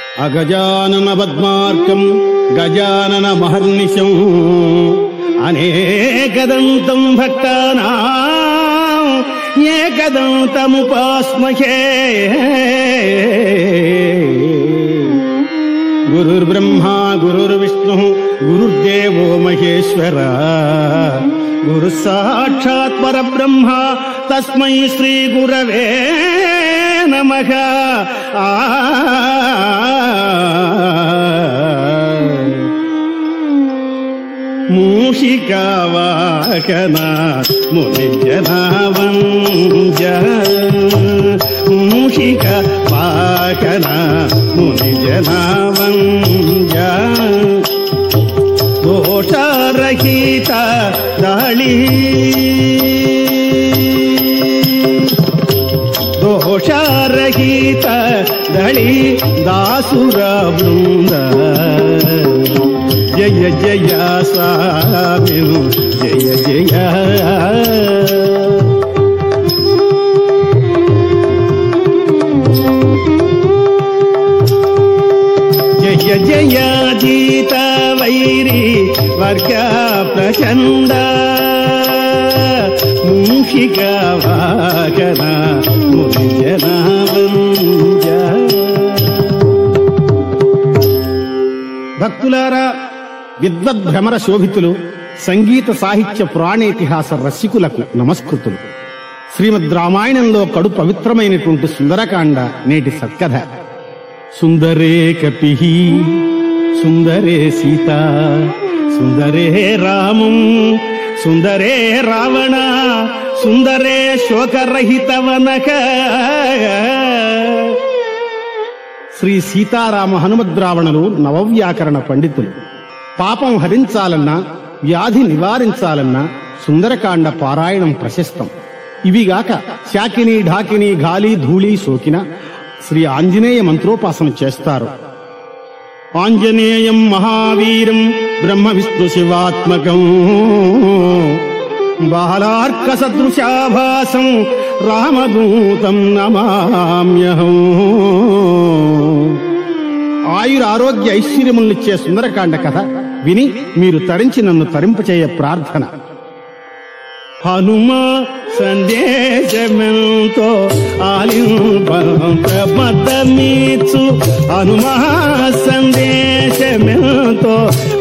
అగజానన పద్మార్కం గజానన మహర్నిశం అనేకదంతం భక్తానా ఏకదంతముపాస్మహే గురుర్బ్రహ్మా గురుర్విష్ణు గురుర్దేవో మహేశ్వర గురు సాక్షాత్ పరబ్రహ్మ తస్మై శ్రీ గురవే నమ మూషికావాకన మునిజనావంజ మూషిక వాకన మునిజనావంజ దోషరహిత దాళి దోషరహిత దళి దాసుర బృంద జయ జయ స్వామి జయ జయ జయ జయ జీత వైరి వర్గ ప్రచండ మూషిక వాకన మునిజనావంజ భక్తులారా విద్వద్భ్రమర శోభితులు సంగీత సాహిత్య పురాణేతిహాస రసికులకు నమస్కృతులు శ్రీమద్ రామాయణంలో కడు పవిత్రమైనటువంటి సుందరకాండ నేటి సత్కథ సుందరే కపి సుందరే సీత సుందరే రామం సుందరే రావణ సుందరే శోకరహితవనక శ్రీ సీతారామ హనుమద్రావణులు నవవ్యాకరణ పండితులు పాపం హరించాలన్నా వ్యాధి నివారించాలన్నా సుందరకాండ పారాయణం ప్రశస్తం ఇవిగాక శాకిని ఢాకిని గాలి ధూళి సోకిన శ్రీ ఆంజనేయ మంత్రోపాసన చేస్తారు ఆంజనేయం మహావీరం బ్రహ్మ విష్ణు శివాత్మకం బాలార్క సదృశాభాసం రామదూతం నమామ్యహం ఆయుర ఆరోగ్య ఐశ్వర్యములనిచ్చే సుందరకాండ కథ విని మీరు తరించి నన్ను తరింపచేయ ప్రార్థన హనుమ సందేశమెంతో ఆలింబద్దమీచు హనుమ సందేశమెంతో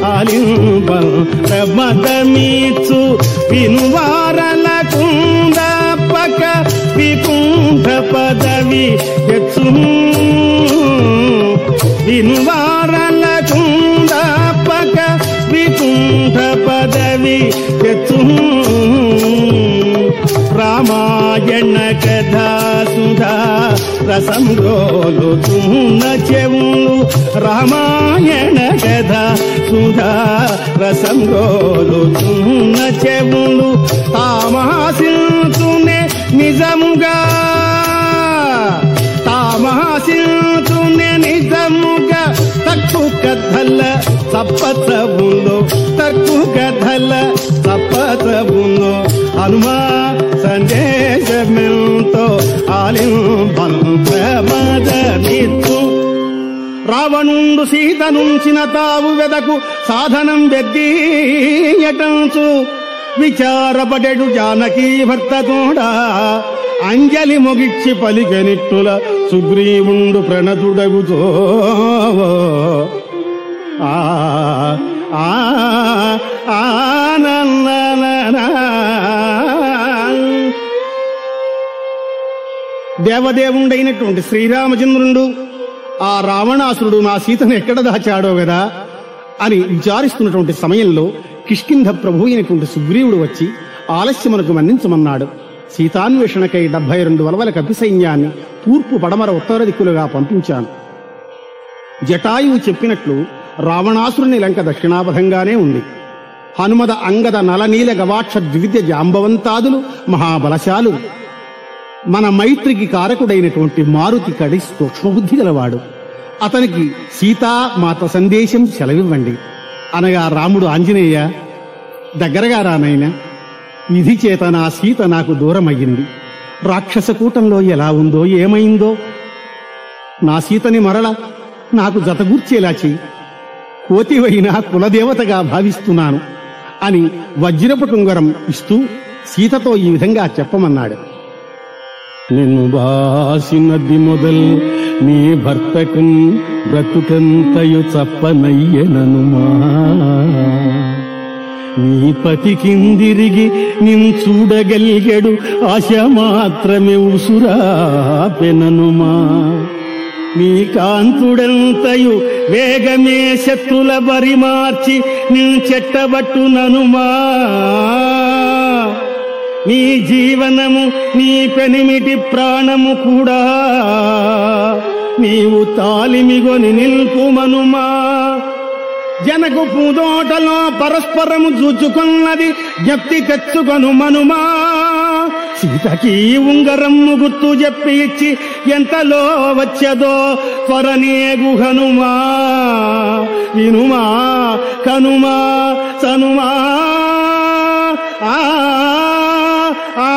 ఆలింబద్దమీచు వినువారలకు పక వికుంఠ పదవి ఎచ్చు వినువారలకు పక వికుంఠ పదవి ఎచ్చు రామాయణ కథా సుధా రసం రోలుతున్న చెవులు రామాయణ కథ సుధా రసం రోలుతున్న చెవులు తామాసింతునే నిజముగా తామాసింతునే నిజముగా తక్కు కథల సప్పతవులో తక్కు కథల సప్పతవులో హనుమా సందేశమెంతో ఆలింబలమిత్తు రావణుండు సీత నుంచిన తావు వెదకు సాధనం వెద్దీయటంచు విచారపడెడు జానకీ భర్త తోడా అంజలి మొగిచ్చి పలికెనిట్టుల సుగ్రీవుండు ప్రణతుడగుతో ఆ ఆ ఆనందన దేవదేవుండైనటువంటి శ్రీరామచంద్రుడు ఆ రావణాసురుడు నా సీతను ఎక్కడ దాచాడో కదా అని విచారిస్తున్నటువంటి సమయంలో కిష్కింధ ప్రభు అయినటువంటి సుగ్రీవుడు వచ్చి ఆలస్యమునకు మన్నించమన్నాడు సీతాన్వేషణకై డెబ్బై రెండు వలవల కపి సైన్యాన్ని తూర్పు పడమర ఉత్తర దిక్కులుగా పంపించాను జటాయువు చెప్పినట్లు రావణాసురుని లంక దక్షిణాపథంగానే ఉంది హనుమద అంగద నలనీల గవాక్ష ద్వివిద్య జాంబవంతాదులు మహాబలశాలు మన మైత్రికి కారకుడైనటువంటి మారుతి కడి సూక్ష్మబుద్ధి గలవాడు అతనికి సీతా మాత సందేశం సెలవివ్వండి అనగా రాముడు ఆంజనేయ దగ్గరగా రానైనా విధి చేత నా సీత నాకు దూరమయ్యింది రాక్షస కూటంలో ఎలా ఉందో ఏమైందో నా సీతని మరల నాకు జతగూర్చేలా చెయ్యి కోతివైన కులదేవతగా భావిస్తున్నాను అని వజ్రపు టుంగరం ఇస్తూ సీతతో ఈ విధంగా చెప్పమన్నాడు నిన్ను బాసినది మొదల్ నీ భర్తకు బ్రతుకంతయు చప్పనయ్యననుమా నీ పతికిందిరిగి నిన్ చూడగలిగడు ఆశ మాత్రమే ఉసురా పెననుమా నీ కాంతుడంతయు వేగమే శత్రుల బరి మార్చి నీ చెట్టబట్టుననుమా నీ జీవనము నీ పెనిమిటి ప్రాణము కూడా నీవు తాలిమిగొని నిల్పుమనుమా జనకు పూదోటలో పరస్పరము చూచుకున్నది జ్ఞప్తి తెచ్చుకొను మనుమా సీతకి ఉంగరమ్ము గుర్తు చెప్పి ఇచ్చి ఎంతలో వచ్చదో త్వరనే గుహనుమా వినుమా కనుమా సనుమా ఆ ఆ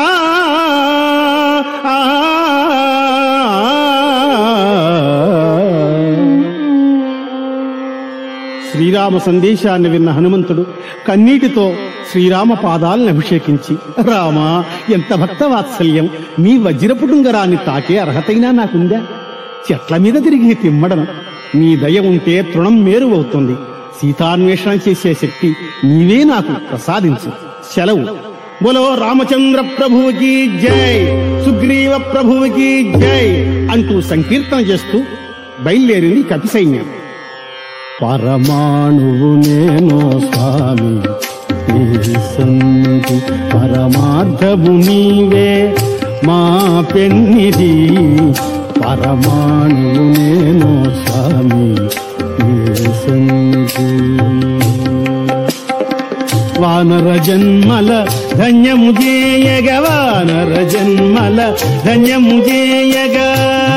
శ్రీరామ సందేశాన్ని విన్న హనుమంతుడు కన్నీటితో శ్రీరామ పాదాలను అభిషేకించి రామా ఎంత భక్త వాత్సల్యం నీ వజ్రపుటుంగరాన్ని తాకే అర్హతైనా నాకుందా చెట్ల మీద తిరిగి తిమ్మడను నీ దయ ఉంటే తృణం మేరువవుతుంది సీతాన్వేషణ చేసే శక్తి నీవే నాకు ప్రసాదించు సెలవు బోలో రామచంద్ర ప్రభువుకి జై సుగ్రీవ ప్రభువుకి జై అంటూ సంకీర్తన చేస్తూ బయలుదేరింది కపి సైన్యం పరమాణువు నేను స్వామి నీ సన్నిధి పరమార్థము నీవే మా పెన్నిధి పరమాణువు నేను స్వామి నీ సన్నిధి వానర జన్మల ధన్యము చేయగ వానర జన్మల ధన్యము చేయగా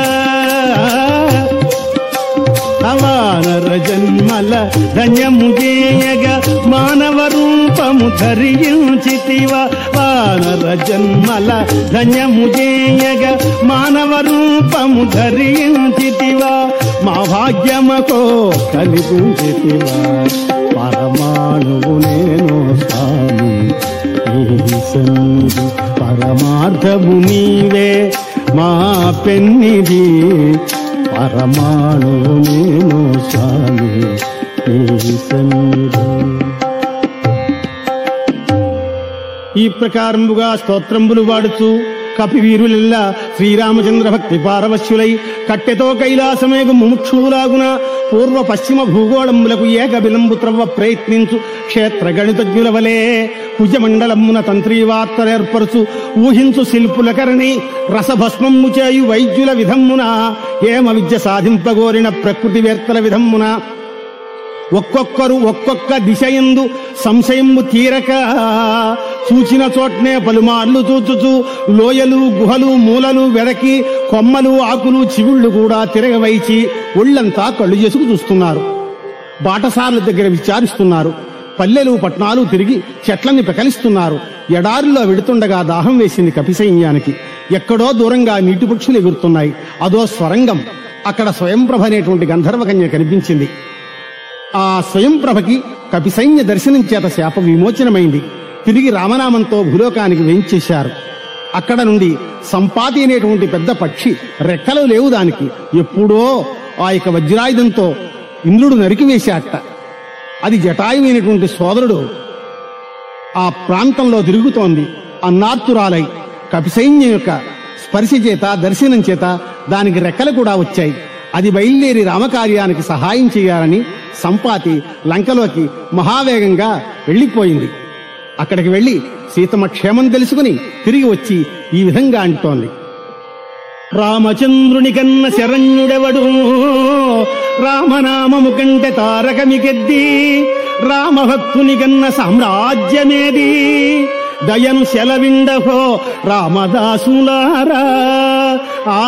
అవానర జన్మల ధన్యము చేయగ మానవ రూపము ధరించితివ వానర జన్మల ధన్యము చేయగ మానవ రూపము ధరించితివ మా భాగ్యమకో కనిపించితివ పరమాణువు నేను స్వామి ఈ సన్నిధి పరమార్థము నీవే మా పెన్నిధి పరమాణువు నేను స్వామి ఈ సన్నిధి ఈ ప్రకారముగా స్తోత్రంబులు వాడుతూ కపివీరులెల్లా శ్రీరామచంద్ర భక్తి పారవశ్యులై కట్టెతో కైలాసమేగు ముముక్షులాగున పూర్వ పశ్చిమ భూగోళములకు ఏక విలంబు త్రవ్వ ప్రయత్నించు క్షేత్ర గణితజ్ఞుల వలె కుజమండలమున తంత్రీవార్తలేర్పరుచు ఊహించు శిల్పుల కరణి రసభస్మమ్ము చేయు వైద్యుల విధమ్మున ఏమ విద్య సాధింపగోరిన ప్రకృతివేత్తల విధమ్మున ఒక్కొక్కరు ఒక్కొక్క దిశయందు సంశయము తీరక చూచిన చోట్నే పలుమార్లు చూచుచూ లోయలు గుహలు మూలలు వెదకి కొమ్మలు ఆకులు చిగుళ్ళు కూడా తిరగవైచి ఒళ్ళంతా కళ్ళు చేసుకు చూస్తున్నారు బాటసార్ల దగ్గర విచారిస్తున్నారు పల్లెలు పట్నాలు తిరిగి చెట్లని పెకలిస్తున్నారు ఎడారిలో వెడుతుండగా దాహం వేసింది కపిసైన్యానికి ఎక్కడో దూరంగా నీటి పక్షులు ఎగురుతున్నాయి అదో స్వరంగం అక్కడ స్వయంప్రభ అనేటువంటి గంధర్వకన్య కనిపించింది ఆ స్వయంప్రభకి కపిసైన్య దర్శనం చేత శాప విమోచనమైంది తిరిగి రామనామంతో భూలోకానికి వేయించేశారు అక్కడ నుండి సంపాతి అనేటువంటి పెద్ద పక్షి రెక్కలు లేవు దానికి ఎప్పుడో ఆ యొక్క వజ్రాయుధంతో ఇంద్రుడు నరికివేశాట అది జటాయువైనటువంటి సోదరుడు ఆ ప్రాంతంలో తిరుగుతోంది అన్నార్తురాలై కపిసైన్యం యొక్క స్పర్శ చేత దర్శనం చేత దానికి రెక్కలు కూడా వచ్చాయి అది బయలుదేరి రామకార్యానికి సహాయం చేయాలని సంపాతి లంకలోకి మహావేగంగా వెళ్ళిపోయింది అక్కడికి వెళ్లి సీతమ్మ క్షేమం తెలుసుకుని తిరిగి వచ్చి ఈ విధంగా అంటోంది రామచంద్రుని కన్న శరణ్యుడెవడు రామనామము కంటే తారకమికెద్ది రామభక్తుని కన్న సామ్రాజ్యమేది దయను సెలవిండహో రామదాసులారా ఆ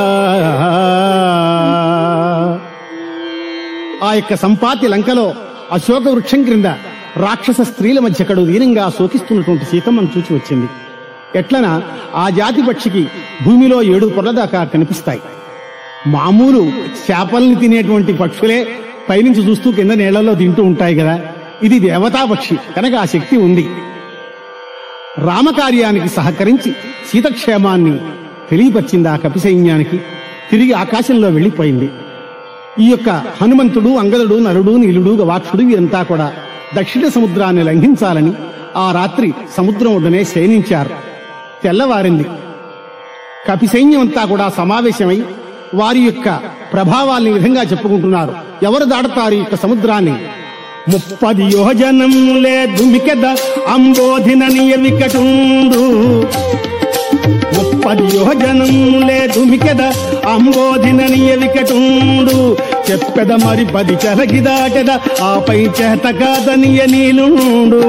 ఆ యొక్క సంపాతి లంకలో అశోక వృక్షం క్రింద రాక్షస స్త్రీల మధ్య కడు దీనంగా శోకిస్తున్నటువంటి సీతమ్మను చూచి వచ్చింది ఎట్లన ఆ జాతి పక్షికి భూమిలో ఏడు పొరల దాకా కనిపిస్తాయి మామూలు చేపల్ని తినేటువంటి పక్షులే పైనుంచి చూస్తూ కింద నీళ్లలో తింటూ ఉంటాయి కదా ఇది దేవతా పక్షి కనుక ఆ శక్తి ఉంది రామకార్యానికి సహకరించి సీతక్షేమాన్ని తెలియపరిచింది ఆ కపి సైన్యానికి తిరిగి ఆకాశంలో వెళ్ళిపోయింది ఈ యొక్క హనుమంతుడు అంగదుడు నలుడు నీలుడు గవాక్షుడు వీరంతా కూడా దక్షిణ సముద్రాన్ని లంఘించాలని ఆ రాత్రి సముద్రం ఒడ్డునే శయనించారు తెల్లవారింది కపి సైన్యం అంతా కూడా సమావేశమై వారి యొక్క ప్రభావాల్ని ఈ విధంగా చెప్పుకుంటున్నారు ఎవరు దాడతారు ఈ యొక్క సముద్రాన్ని ముప్పది యోజనములే దుమికెద అంబోధిన నియమికటుండు ముప్పది యోజనములే దుమికెద అంబోధిన నియవికటుండు చెప్పెద మరి పది చెలగి దాటెద ఆపై చేత కాదనియ నీలుండు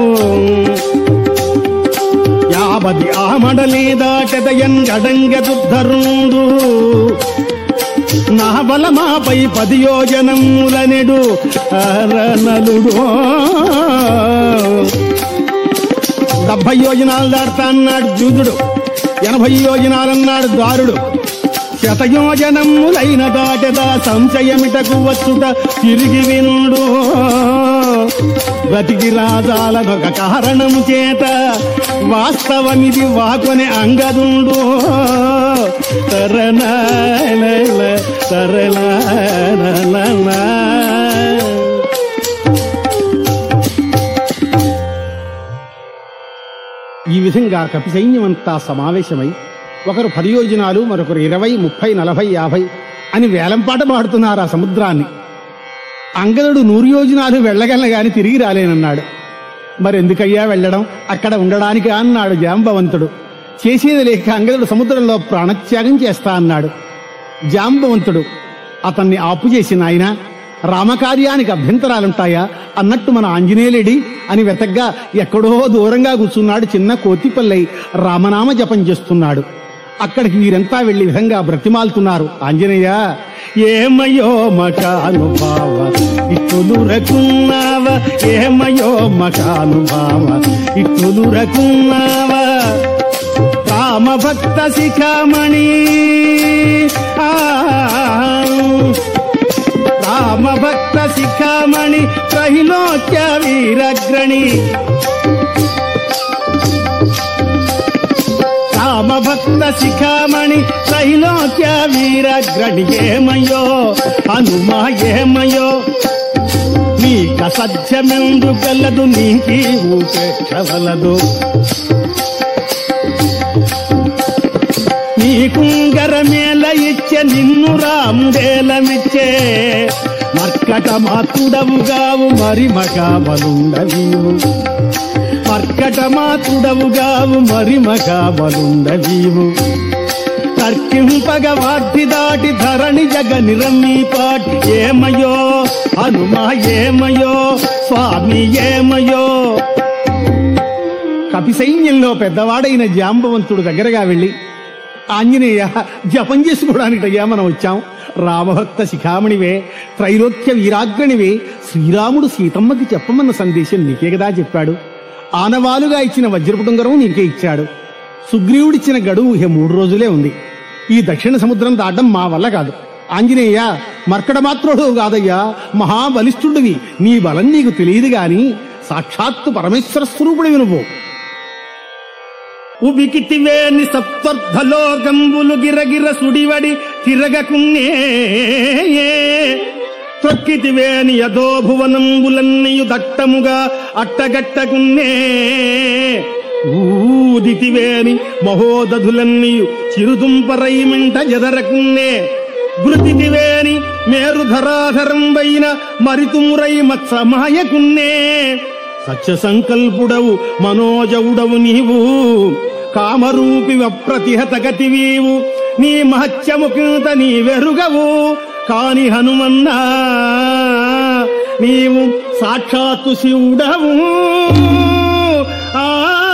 యావది ఆమడలే దాటెద ఎంగడంగదుద్ధరుండు నా బలమాపై పది యోజనముల నెడు అరనలుడు డెబ్బై యోజనాలు దాడతా అన్నాడు జూదుడు ఎనభై యోజనాలన్నాడు దారుడు శతయోజనములైన దాటదా సంశయమిటకు వచ్చుట తిరిగి వినుడు బతికి రాజాలనొక కారణము చేత వాస్తవమిది వాకొని అంగదుండు తరణ తరణ ఈ విధంగా కపి సైన్యమంతా సమావేశమై ఒకరు పది యోజనాలు మరొకరు ఇరవై ముప్పై నలభై యాభై అని వేలంపాట పాడుతున్నారు ఆ సముద్రాన్ని అంగదుడు నూరు యోజనాలు వెళ్ళగలను గాని తిరిగి రాలేనన్నాడు మరెందుకయ్యా వెళ్ళడం అక్కడ ఉండడానికి అన్నాడు జాంబవంతుడు చేసేది లేక అంగదుడు సముద్రంలో ప్రాణత్యాగం చేస్తా అన్నాడు జాంబవంతుడు అతన్ని ఆపు చేసి నాయన రామకార్యానికి అభ్యంతరాలుంటాయా అన్నట్టు మన ఆంజనేయులేడి అని వెతగ్గా ఎక్కడో దూరంగా కూర్చున్నాడు చిన్న కోతిపల్లై రామనామ జపం చేస్తున్నాడు అక్కడికి వీరంతా వెళ్లి విధంగా బ్రతిమాలుతున్నారు ఆంజనేయ ఏమయో మకానుభావ ఇట్టులు రకున్నావ ఏమయో మకానుభావ ఇట్టులు రకున్నావ రామభక్త శిఖామణి ఆ రామభక్త శిఖామణి త్రైలోక్య వీరగ్రణి రామభక్త శిఖామణి త్రైలోక్య వీరగ్రణి ఏమయో హనుమా ఏమయో నీక సత్యమెందు కలదు నీకి ఉపేక్షవలదు నీకుంగరమేల ఇచ్చే నిన్ను రాముడేలమిచ్చే మర్కట మాతుడవుగావు మరి మగాబలుండవీవు మర్కట మాతుడవుగావు మరి మగాబలుండవీవు తర్కింపగ వాటి దాటి ధరణి జగ నిరమీపాటి ఏమయో హనుమా ఏమయో స్వామి ఏమయో కపి సైన్యంలో పెద్దవాడైన జాంబవంతుడు దగ్గరగా వెళ్ళి ఆంజనేయ జపం చేసుకోవడానికయ్యా మనం వచ్చాం రామభక్త శిఖామణివే త్రైలోక్య వీరాగ్రణివే శ్రీరాముడు సీతమ్మకి చెప్పమన్న సందేశం నీకే కదా చెప్పాడు ఆనవాలుగా ఇచ్చిన వజ్రపుటుంగరం నీకే ఇచ్చాడు సుగ్రీవుడిచ్చిన గడువు ఇహ మూడు రోజులే ఉంది ఈ దక్షిణ సముద్రం దాటం మా వల్ల కాదు ఆంజనేయ మర్కడ మాత్రుడు కాదయ్యా మహాబలిష్ఠుడివి నీ బలం నీకు తెలియదు గాని సాక్షాత్తు పరమేశ్వర స్వరూపుడివి నువ్వు ఉబికితివేని సప్తర్ధలోకంబులు గిరగిర సుడివడి తిరగకున్నే త్రొక్కితివేని యదో భువనంబులన్నయు దట్టముగా అట్టగట్టకున్నే ఊదితివేని మహోదధులన్నయు చిరుదుంపరైమింట ఎదరకున్నే గురుతితివేని మేరుధరాధరంబైన మరితుమురై మత్సమాయకున్నే సత్య సంకల్పుడవు మనోజవుడవు నీవు కామరూపి అప్రతిహత గతివీవు నీ మహత్యము కింద నీ వెరుగవు కాని హనుమన్నా నీవు సాక్షాత్తు శివుడవు ఆ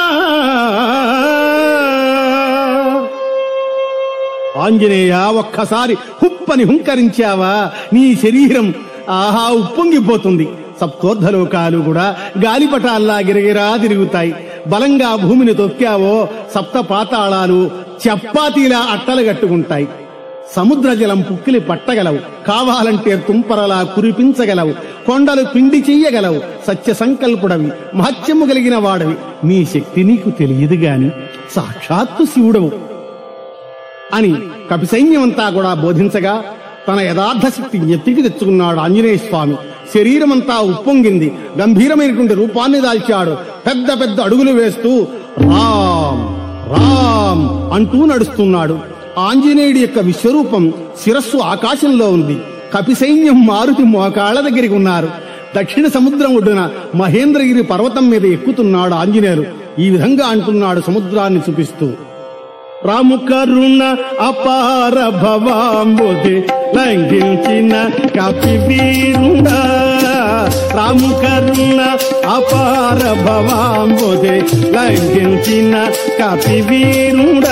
ఆంజనేయ ఒక్కసారి హుప్పని హుంకరించావా నీ శరీరం ఆహా ఉప్పొంగిపోతుంది సప్తోర్ధలోకాలు కూడా గాలిపటాల్లా గిరగిరా తిరుగుతాయి బలంగా భూమిని తొక్కావో సప్త పాతాళాలు చప్పాతీలా అట్టలు కట్టుకుంటాయి సముద్ర జలం పుక్కిలి పట్టగలవు కావాలంటే తుంపరలా కురిపించగలవు కొండలు పిండి చెయ్యగలవు సత్య సంకల్పుడవి మహత్యము కలిగిన వాడవి నీ శక్తి నీకు తెలియదు గాని సాక్షాత్తు శివుడవు అని కపి సైన్యమంతా కూడా బోధించగా తన యథార్థ శక్తి ఎత్తికి తెచ్చుకున్నాడు ఆంజనేయ స్వామి శరీరమంతా ఉప్పొంగింది గంభీరమైనటువంటి రూపాన్ని దాల్చాడు పెద్ద పెద్ద అడుగులు వేస్తూ రామ్ రామ్ అంటూ నడుస్తున్నాడు ఆంజనేయుడి యొక్క విశ్వరూపం శిరస్సు ఆకాశంలో ఉంది కపి సైన్యం మారుతి మోకాళ్ల దగ్గరికి ఉన్నారు దక్షిణ సముద్రం ఒడ్డున మహేంద్రగిరి పర్వతం మీద ఎక్కుతున్నాడు ఆంజనేయులు ఈ విధంగా అంటున్నాడు సముద్రాన్ని చూపిస్తూ రాము కరుణ అపార భవాంబుది లంఘించిన కపి వీరుడా రాము కరుణ అపార భవాంబుది లంఘించిన కపి వీరుడా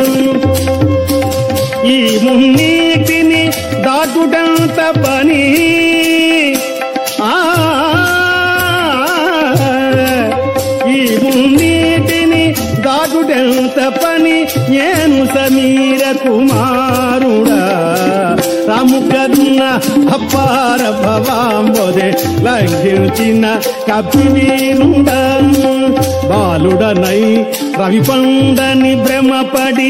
ఈ మున్నీటిని దాటుటంత పని ఆ ఈ మున్నీటిని దాటుటంత పని నేను సమీర కుమారుడా రాముకరుణ అపార భవాంబోదే లంఘించిన కపివీరుడా బాలుడనై రవి పండని భ్రమపడి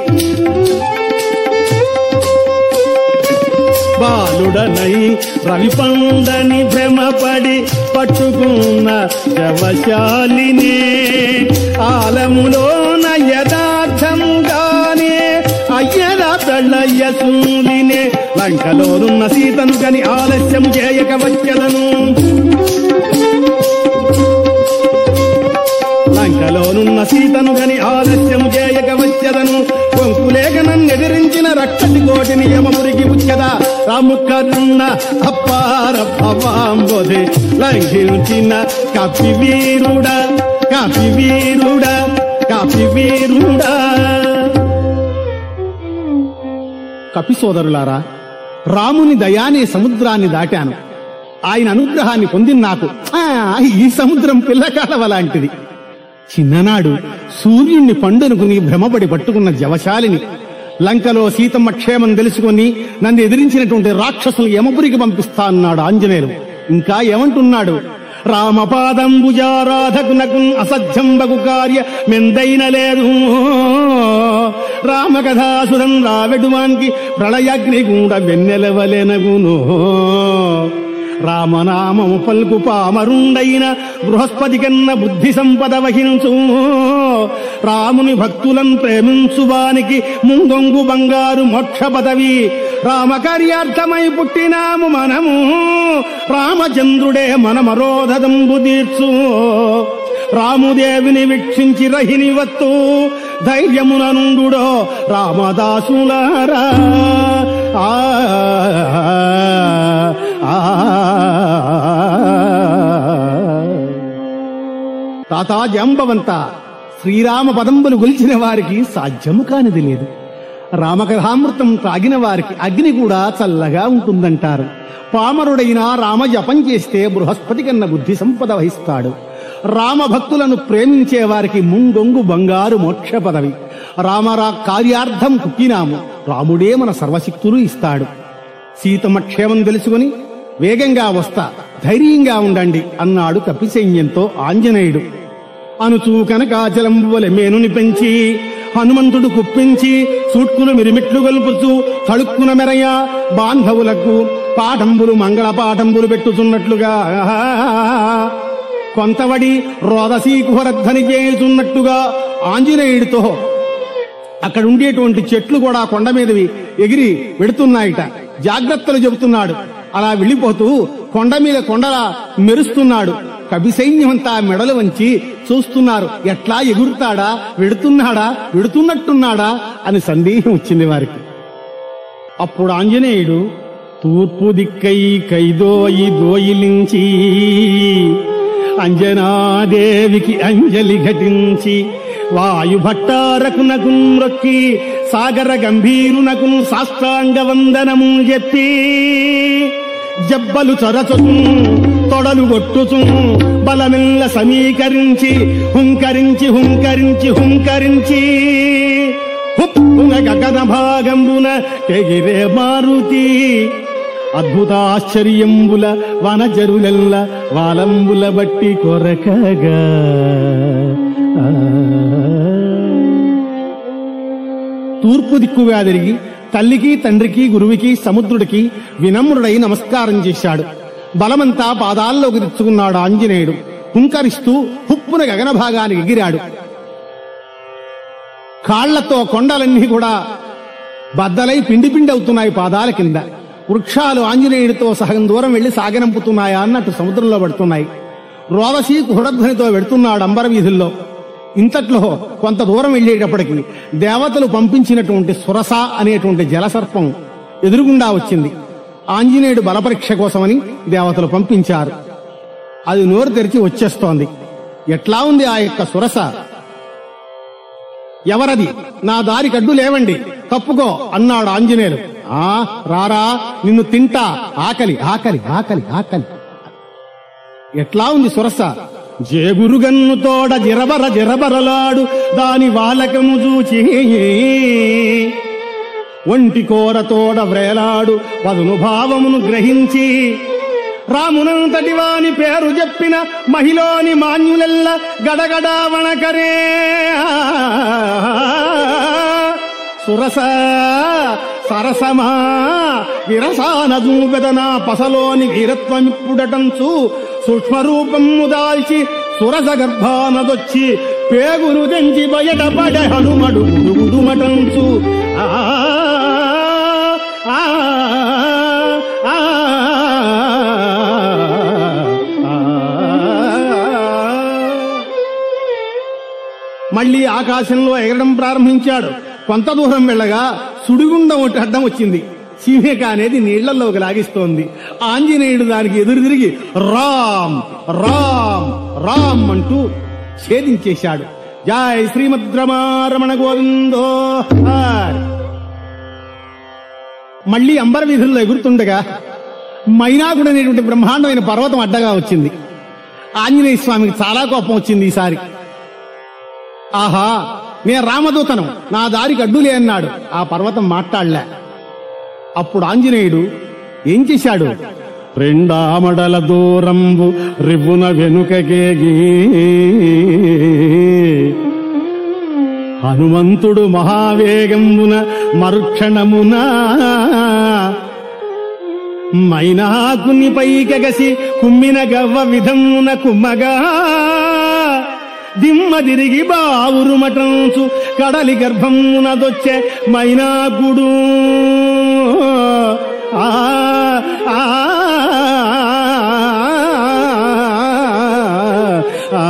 బాలుడనై రవి పండని భ్రమపడి పట్టుకున్న జవశాలినే ఆలములోన యథార్థముగానే అయ్యరా పెళ్ళయ్య సూలినే లంకలోనున్న సీతను కని ఆలస్యము చేయక వచ్చలను లంకలోనున్న సీతను గని ఆలస్యము చేయక వచ్చదను కొంకులేక నన్నెదిరించిన రక్షసి కోటి నియమమురికి ఉచ్చదా రాముకరుణ అప్పార భవాంబోధే లంఘించిన కపి వీరుడా కపి వీరుడా కపి వీరుడా కపి సోదరులారా రాముని దయానే సముద్రాన్ని దాటాను ఆయన అనుగ్రహాన్ని పొందిన నాకు "ఆ, ఈ సముద్రం పిల్లకాలవ లాంటిది చిన్ననాడు సూర్యుణ్ణి పండునుకుని భ్రమపడి పట్టుకున్న జవశాలిని లంకలో సీతమ్మ క్షేమం తెలుసుకొని నన్ను ఎదిరించినటువంటి రాక్షసులు యమపురికి పంపిస్తా అన్నాడు ఆంజనేయులు ఇంకా ఏమంటున్నాడు రామపాదంబుజారాధకునకు అసధ్యంబగు కార్య మెందైన లేదు రామకథాసురం రావెడువానికి ప్రళయాగ్ని కూడా వెన్నెలవలెనగును రామనామము పల్కు పామరుండైన బృహస్పతి కన్న బుద్ధి సంపద వహించు రాముని భక్తులను ప్రేమించువానికి ముందొంగు బంగారు మోక్ష పదవి రామకార్యార్థమై పుట్టినాము మనము రామచంద్రుడే మన మరోధదంబు తీర్చు రాముదేవిని వీక్షించి రహిని వత్తు ధైర్యమున నుండుడో రామదాసులారా ఆ ఆ, తాతా జాంబవంత శ్రీరామ పదంబులు గొలిచిన వారికి సాధ్యము కానిది లేదు రామకథామృతం తాగిన వారికి అగ్ని కూడా చల్లగా ఉంటుందంటారు పామరుడైన రామ జపం చేస్తే బృహస్పతి కన్న బుద్ధి సంపద వహిస్తాడు రామ భక్తులను ప్రేమించే వారికి ముంగొంగు బంగారు మోక్ష పదవి రామరా కార్యార్థం పుట్టినాము రాముడే మన సర్వశక్తులు ఇస్తాడు సీతమ్మ క్షేమం తెలుసుకుని వేగంగా వస్తా ధైర్యంగా ఉండండి అన్నాడు కపిసైన్యంతో ఆంజనేయుడు అనుచూ కనకాచలంబువల మేనుని పెంచి హనుమంతుడు కుప్పించి సూట్కులు మిరిమిట్లు గొల్పుచు తడుక్కున మెరయ బాంధవులకు పాఠంబులు మంగళ పాఠంబులు పెట్టుచున్నట్లుగా కొంతవడి రోదసీ కుహరధ్వని చేయుచున్నట్టుగా ఆంజనేయుడితో అక్కడ ఉండేటువంటి చెట్లు కూడా కొండ మీదవి ఎగిరి వెడుతున్నాయిట జాగ్రత్తలు చెబుతున్నాడు అలా వెళ్ళిపోతూ కొండ మీద కొండలా మెరుస్తున్నాడు కవి సైన్యమంతా మెడలు వంచి చూస్తున్నారు ఎట్లా ఎగురుతాడా వెడుతున్నాడా వెడుతున్నట్టున్నాడా అని సందేహం వచ్చింది వారికి అప్పుడు ఆంజనేయుడు తూర్పు దిక్కై కైదోయి దోయిలించి అంజనాదేవికి అంజలి ఘటించి వాయు భట్టారకునకు మ్రొక్కి సాగర గంభీరునకు సాష్టాంగ వందనము చెప్పి జబ్బలు చరచును తొడలు కొట్టుచు బలమిల్ల సమీకరించి హుంకరించి హుంకరించి హుంకరించి హుప్పున గగన భాగంబున ఎగిరే మారుతి అద్భుతాశ్చర్యంబుల వనజరులెల్ల వాలంబుల బట్టి కొరకగా ఆ. తూర్పు దిక్కుగా తిరిగి తల్లికి తండ్రికి గురువుకి సముద్రుడికి వినమ్రుడై నమస్కారం చేశాడు బలమంతా పాదాల్లోకి తెచ్చుకున్నాడు ఆంజనేయుడు హుంకరిస్తూ హుప్పున గగన భాగానికి ఎగిరాడు కాళ్లతో కొండలన్నీ కూడా బద్దలై పిండి పిండి అవుతున్నాయి పాదాల కింద వృక్షాలు ఆంజనేయుడితో సగం దూరం వెళ్లి సాగనంపుతున్నాయా అన్నట్టు సముద్రంలో పడుతున్నాయి రోదసి కుహడధ్వనితో వెడుతున్నాడు అంబర వీధుల్లో ఇంతట్లో కొంత దూరం వెళ్ళేటప్పటికి దేవతలు పంపించినటువంటి సురస అనేటువంటి జలసర్పం ఎదురుగుండా వచ్చింది ఆంజనేయుడు బలపరీక్ష కోసమని దేవతలు పంపించారు అది నోరు తెరిచి వచ్చేస్తోంది ఎట్లా ఉంది ఆ యొక్క సురస ఎవరది నా దారి కడ్డు లేవండి తప్పుకో అన్నాడు ఆంజనేయులు ఆ రారా నిన్ను తింటా ఆకలి ఆకలి ఆకలి ఆకలి ఎట్లా ఉంది సురస జేగురుగన్ను తోడ జిరబర జిరబరలాడు దాని వాలకము చూచి ఒంటి కోరతోడ వ్రేలాడు పదును భావమును గ్రహించి రామునంతటి వాని పేరు చెప్పిన మహిలోని మాన్యులెల్ల గడగడా వణకరే సురస సరసమా విరసాన దూపెదన పసలోని వీరత్వమిప్పుడటంచు సూక్ష్మరూపము దాల్చి సురస గర్భానదొచ్చి పేగురు తెంచి బయటపడే హనుమడు గుడుగుడుమటంచు ఆ ఆ, ఆ, ఆ. మళ్ళీ ఆకాశంలో ఎగరడం ప్రారంభించాడు కొంత దూరం వెళ్ళగా సుడిగుండం ఒకటి అడ్డం వచ్చింది సీమేక అనేది నీళ్లలోకి లాగిస్తోంది ఆంజనేయుడు దానికి ఎదురు తిరిగి రామ్ రామ్ రామ్ అంటూ ఛేదించేశాడు జై శ్రీమద్ రమారమణ గోవిందో హరి. మళ్ళీ అంబర వీధుల్లో ఎగురుతుండగా మైనాకుడు అనేటువంటి బ్రహ్మాండమైన పర్వతం అడ్డగా వచ్చింది ఆంజనేయ స్వామికి చాలా కోపం వచ్చింది ఈసారి ఆహా నే రామదూతను నా దారికి అడ్డులే అన్నాడు ఆ పర్వతం మాట్లాడలే అప్పుడు ఆంజనేయుడు ఏం చేశాడు రెండామడల దూరంబు రివ్వున వెనుకకేగి హనుమంతుడు మహావేగంబున మరుక్షణమున మైనాకుని పైకగసి కుమ్మిన గవ్వ విధమున కుమ్మగా దిమ్మ తిరిగి బావురు మటంచు కడలి గర్భమునదొచ్చే మైనాకుడు ఆ ఆ, ఆ,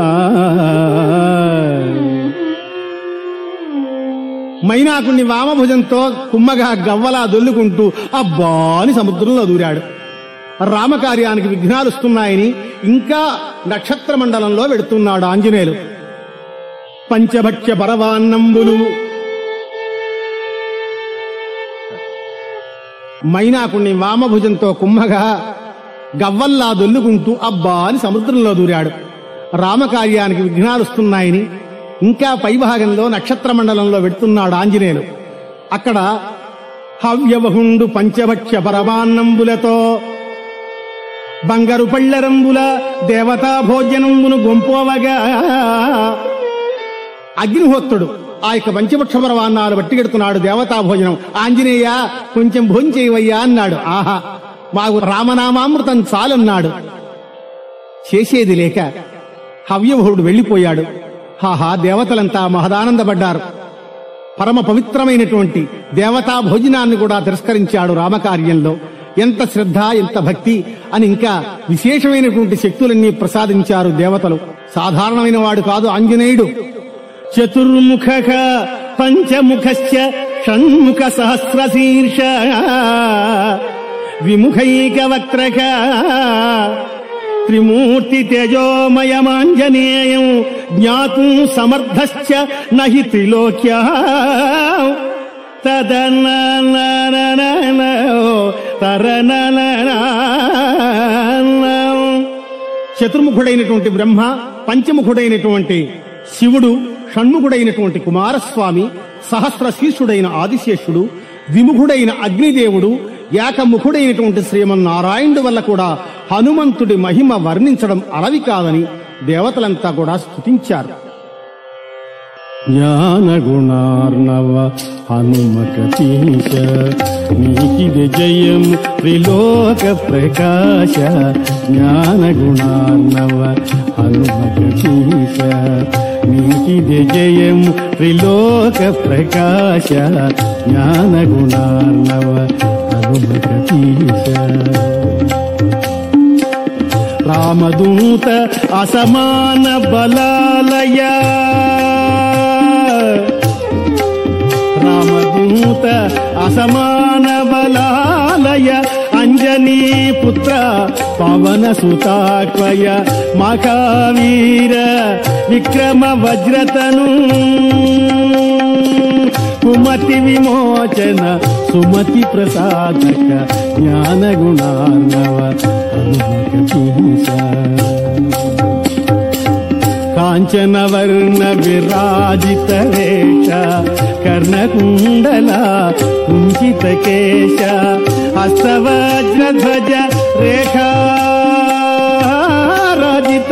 మైనాకుణ్ణి వామభుజంతో కుమ్మగా గవ్వలా దొల్లుకుంటూ అబ్బా అని సముద్రంలో దూరాడు రామకార్యానికి విఘ్నాలు వస్తున్నాయని ఇంకా నక్షత్ర మండలంలో వెడుతున్నాడు ఆంజనేయులు పంచభక్ష్య పరవాన్నంబులు మైనాకుణ్ణి వామభుజంతో కుమ్మగా గవ్వల్లా దొల్లుకుంటూ అబ్బా అని సముద్రంలో దూరాడు రామకార్యానికి విఘ్నాలు వస్తున్నాయని ఇంకా పైభాగంలో నక్షత్ర మండలంలో వెడుతున్నాడు ఆంజనేయులు అక్కడ హవ్యవహుండు పంచభక్ష్య పరమాన్నంబులతో బంగారు పళ్ళెరంబుల దేవతా భోజనంబును గొంపోవగా అగ్నిహోత్రుడు ఆ యొక్క పంచపక్ష పరమాన్నాలు బట్టికెడుతున్నాడు దేవతా భోజనం ఆంజనేయ కొంచెం భోంచేయవయ్యా అన్నాడు ఆహా మాకు రామనామామృతం చాలన్నాడు చేసేది లేక హవ్యవహుడు వెళ్లిపోయాడు హాహా దేవతలంతా మహదానందపడ్డారు పరమ పవిత్రమైనటువంటి దేవతా భోజనాన్ని కూడా తిరస్కరించాడు రామకార్యంలో ఎంత శ్రద్ధ ఎంత భక్తి అని ఇంకా విశేషమైనటువంటి శక్తులన్నీ ప్రసాదించారు దేవతలు సాధారణమైన వాడు కాదు ఆంజనేయుడు చతుర్ముఖ పంచముఖశ్చ షణ్ముఖ సహస్రశీర్ష విముఖైక వక్రక త్రిమూర్తి తేజోమయమాంజనేయం జ్ఞాతుం సమర్థశ్చ నహి త్రిలోక్య చతుర్ముఖుడైనటువంటి బ్రహ్మ పంచముఖుడైనటువంటి శివుడు షణ్ముఖుడైనటువంటి కుమారస్వామి సహస్ర శీర్షుడైన ఆదిశేషుడు విముఖుడైన అగ్నిదేవుడు ఏకముఖుడైనటువంటి శ్రీమన్నారాయణుడు వల్ల కూడా హనుమంతుడి మహిమ వర్ణించడం అలవి కాదని దేవతలంతా కూడా స్తుతించారు జ్ఞానగుణార్ణవ హనుమకపీశ నీకిది జయం త్రిలోక ప్రకాశ జ్ఞానగుణార్ణవ హనుమకపీశ నీకిది జయం త్రిలోక ప్రకాశ జ్ఞానగుణార్ణవ హనుమకపీశ రామదూత అసమాన బలాలయ రామదూత అసమాన బలాలయ అంజనీ పుత్ర పవన సుతాక్వయ మహావీర విక్రమ వజ్రతను కుమతి విమోచన సుమతి ప్రసాదక జ్ఞాన గుణార్ణవ హనుమకపీశ కాంచన వర్ణ విరాజిత రేష కర్ణకుండల కుంచిత కేశ హస్తవజ్రధ్వజ రేఖా రాజిత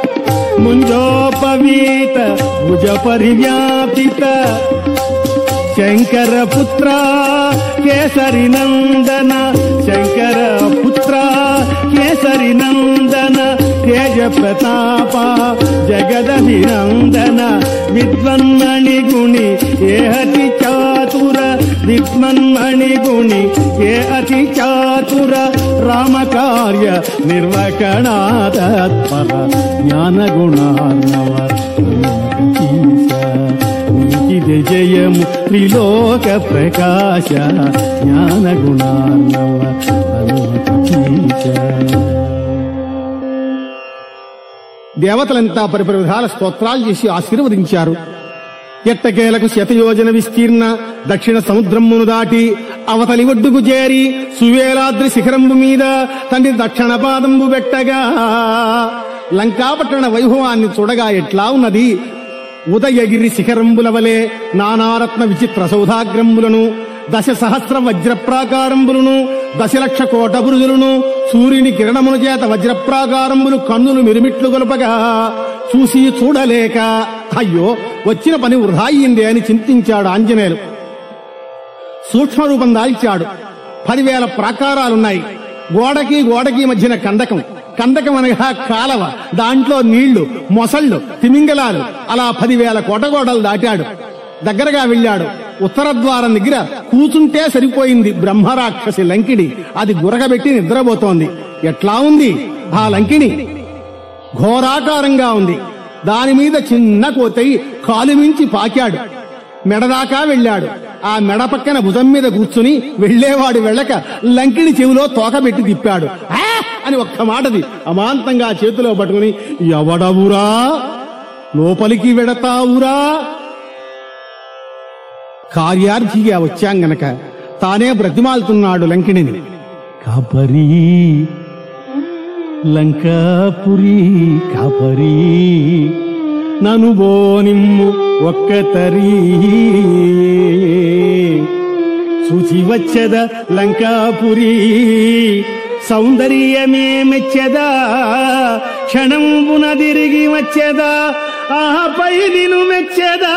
ముంజోపవీత భుజ పరివ్యాపిత శంకర పుత్ర కేసరి నందన శంకర పుత్ర కేసరి నందన తేజ ప్రతాప జగదభినందన విద్వన్మణి గుణి ఏ అతి చాతుర విద్వన్మణి గుణి ఏ అతి చాతుర రామ కార్య నిర్వకణాతత్పర జ్ఞాన గుణార్ణవ నీకిది జయము త్రిలోక ప్రకాశ జ్ఞాన గుణార్ణవ హనుమకీశ దేవతలంతా పరిపరి విధాల స్తోత్రాలు చేసి ఆశీర్వదించారు ఎట్టకేలకు శతయోజన విస్తీర్ణ దక్షిణ సముద్రమును దాటి అవతలి ఒడ్డుకు చేరి సువేలాద్రి శిఖరంబు మీద తండ్రి దక్షిణ పాదంబు పెట్టగా లంకాపట్టణ వైభవాన్ని చూడగా ఎట్లా ఉన్నది ఉదయగిరి శిఖరంబుల వలె నానారత్న విచిత్ర సౌధాగ్రంబులను దశ సహస్ర వజ్రప్రాకారంబులను దశలక్ష కోట బురుజులను సూర్యుని కిరణముల చేత వజ్రప్రాకారంబులు కన్నులు మిరుమిట్లు గొలపగా చూసి చూడలేక అయ్యో వచ్చిన పని వృధా అయ్యిందే అని చింతించాడు ఆంజనేయులు సూక్ష్మ రూపం దాల్చాడు పదివేల ప్రాకారాలున్నాయి గోడకి గోడకి మధ్యన కందకం కందకం అనగా కాలవ దాంట్లో నీళ్లు మొసళ్ళు తిమింగలాలు అలా పదివేల కోటగోడలు దాటాడు దగ్గరగా వెళ్ళాడు ఉత్తర ద్వారం దగ్గర కూచుంటే సరిపోయింది బ్రహ్మరాక్షసి లంకిడి అది గురగబెట్టి నిద్రపోతోంది ఎట్లా ఉంది ఆ లంకిణి ఘోరాకారంగా ఉంది దాని మీద చిన్న కోతయి కాలు మించి పాకాడు మెడదాకా వెళ్ళాడు ఆ మెడ పక్కన భుజం మీద కూర్చుని వెళ్ళేవాడు వెళ్ళక లంకిని చెవిలో తోకబెట్టి తిప్పాడు "ఆ!" అని ఒక్క మాటది అమాంతంగా చేతిలో పట్టుకుని ఎవడవురా లోపలికి వెడతావురా కార్యార్థిగా వచ్చాం గనక తానే బ్రతిమాలుతున్నాడు లంకిణిని కాపరి లంకాపురి కాపరి నను బోనిమ్ము ఒక్క తరీ శుచి వచ్చద లంకాపురి సౌందర్యమే మెచ్చదా క్షణంబున తిరిగి వచ్చదా ఆపై నిను మెచ్చదా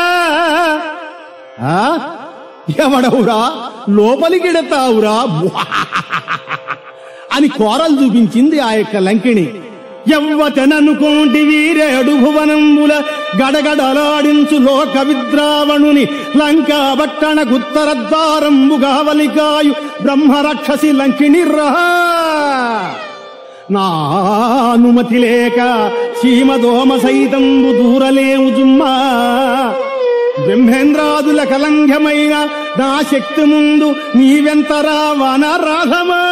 ఆ ఎవడవురా లోపలికెడతావురా అని కోరలు చూపించింది ఆ యొక్క లంకిణి ఎవ్వతననుకోంటి వీరేడు భువనంబుల గడగడలాడించు లోక విద్రావణుని లంకా భట్టణ గుత్తర ద్వారంబుగా వలికాయు బ్రహ్మరక్షసి లంకిణి రహా నా అనుమతి లేక సీమదోమ సైతంబు దూరలేము జుమ్మా బ్రహ్మేంద్రాదుల కలంఘమైన నా శక్తి ముందు నీవెంతరా వనరాధమా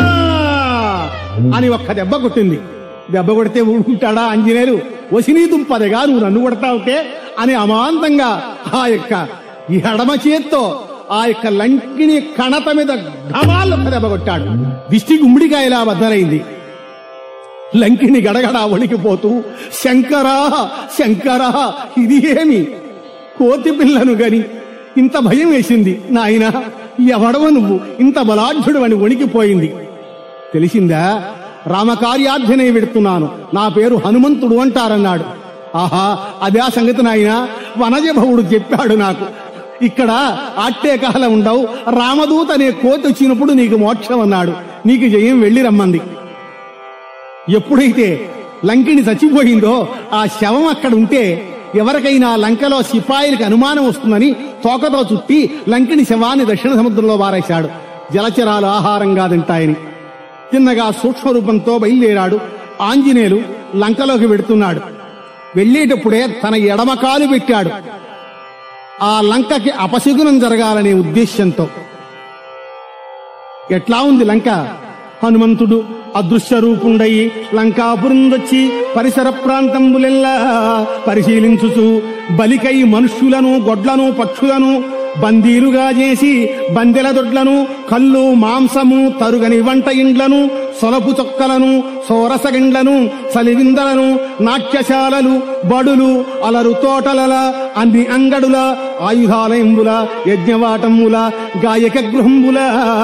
అని ఒక్క దెబ్బ కొట్టింది దెబ్బ కొడితే ఊరుకుంటాడా ఆంజనేయులు వసినీ దుంపదగా నువ్వు నన్ను కొడతావుటే అని అమాంతంగా ఆ యొక్క ఈ ఎడమ చేత్తో ఆ యొక్క లంకిని కణత మీద ఢమాల్ ఒక్క దెబ్బ కొట్టాడు దిష్టి గుమ్మిడికాయలా బద్దలైంది లంకిని గడగడా వణికిపోతూ శంకరా శంకరా ఇది ఏమి కోతి పిల్లను గని ఇంత భయం వేసింది నాయన ఎవడవ నువ్వు ఇంత బలాఢ్యుడు అని వణికిపోయింది తెలిసిందా రామకార్యార్థనే వెడుతున్నాను నా పేరు హనుమంతుడు అంటారన్నాడు ఆహా అదే ఆ సంగతి నాయన వనజభవుడు చెప్పాడు నాకు ఇక్కడ అట్టే కాలం ఉండవు రామదూత అనే కోతి వచ్చినప్పుడు నీకు మోక్షం అన్నాడు నీకు జయం వెళ్ళి రమ్మంది ఎప్పుడైతే లంకిని చచ్చిపోయిందో ఆ శవం అక్కడ ఉంటే ఎవరికైనా లంకలో సిపాయిలకు అనుమానం వస్తుందని తోకతో చుట్టి లంకిని శవాన్ని దక్షిణ సముద్రంలో బారేశాడు జలచరాలు ఆహారంగా తింటాయని చిన్నగా సూక్ష్మ రూపంతో బయలుదేరాడు ఆంజనేయులు లంకలోకి వెడుతున్నాడు వెళ్ళేటప్పుడే తన ఎడమ కాలు పెట్టాడు ఆ లంకకి అపశకునం జరగాలనే ఉద్దేశ్యంతో ఎట్లా ఉంది లంక హనుమంతుడు అదృశ్య రూపుండయి లంకాపురందొచ్చి పరిసర ప్రాంతంబులెల్లా పరిశీలించుచు బలికై మనుష్యులను గొడ్లను పక్షులను బందీలుగా చేసి బందెల దొడ్లను కళ్ళు మాంసము తరుగని వంట ఇండ్లను సొలపు చొక్కలను సోరసగిండ్లను సలివిందలను నాట్యశాలలు బడులు అలరు తోటలల అన్ని అంగడుల ఆయుధాలయంబుల యజ్ఞవాటంబుల గాయక గృహంబుల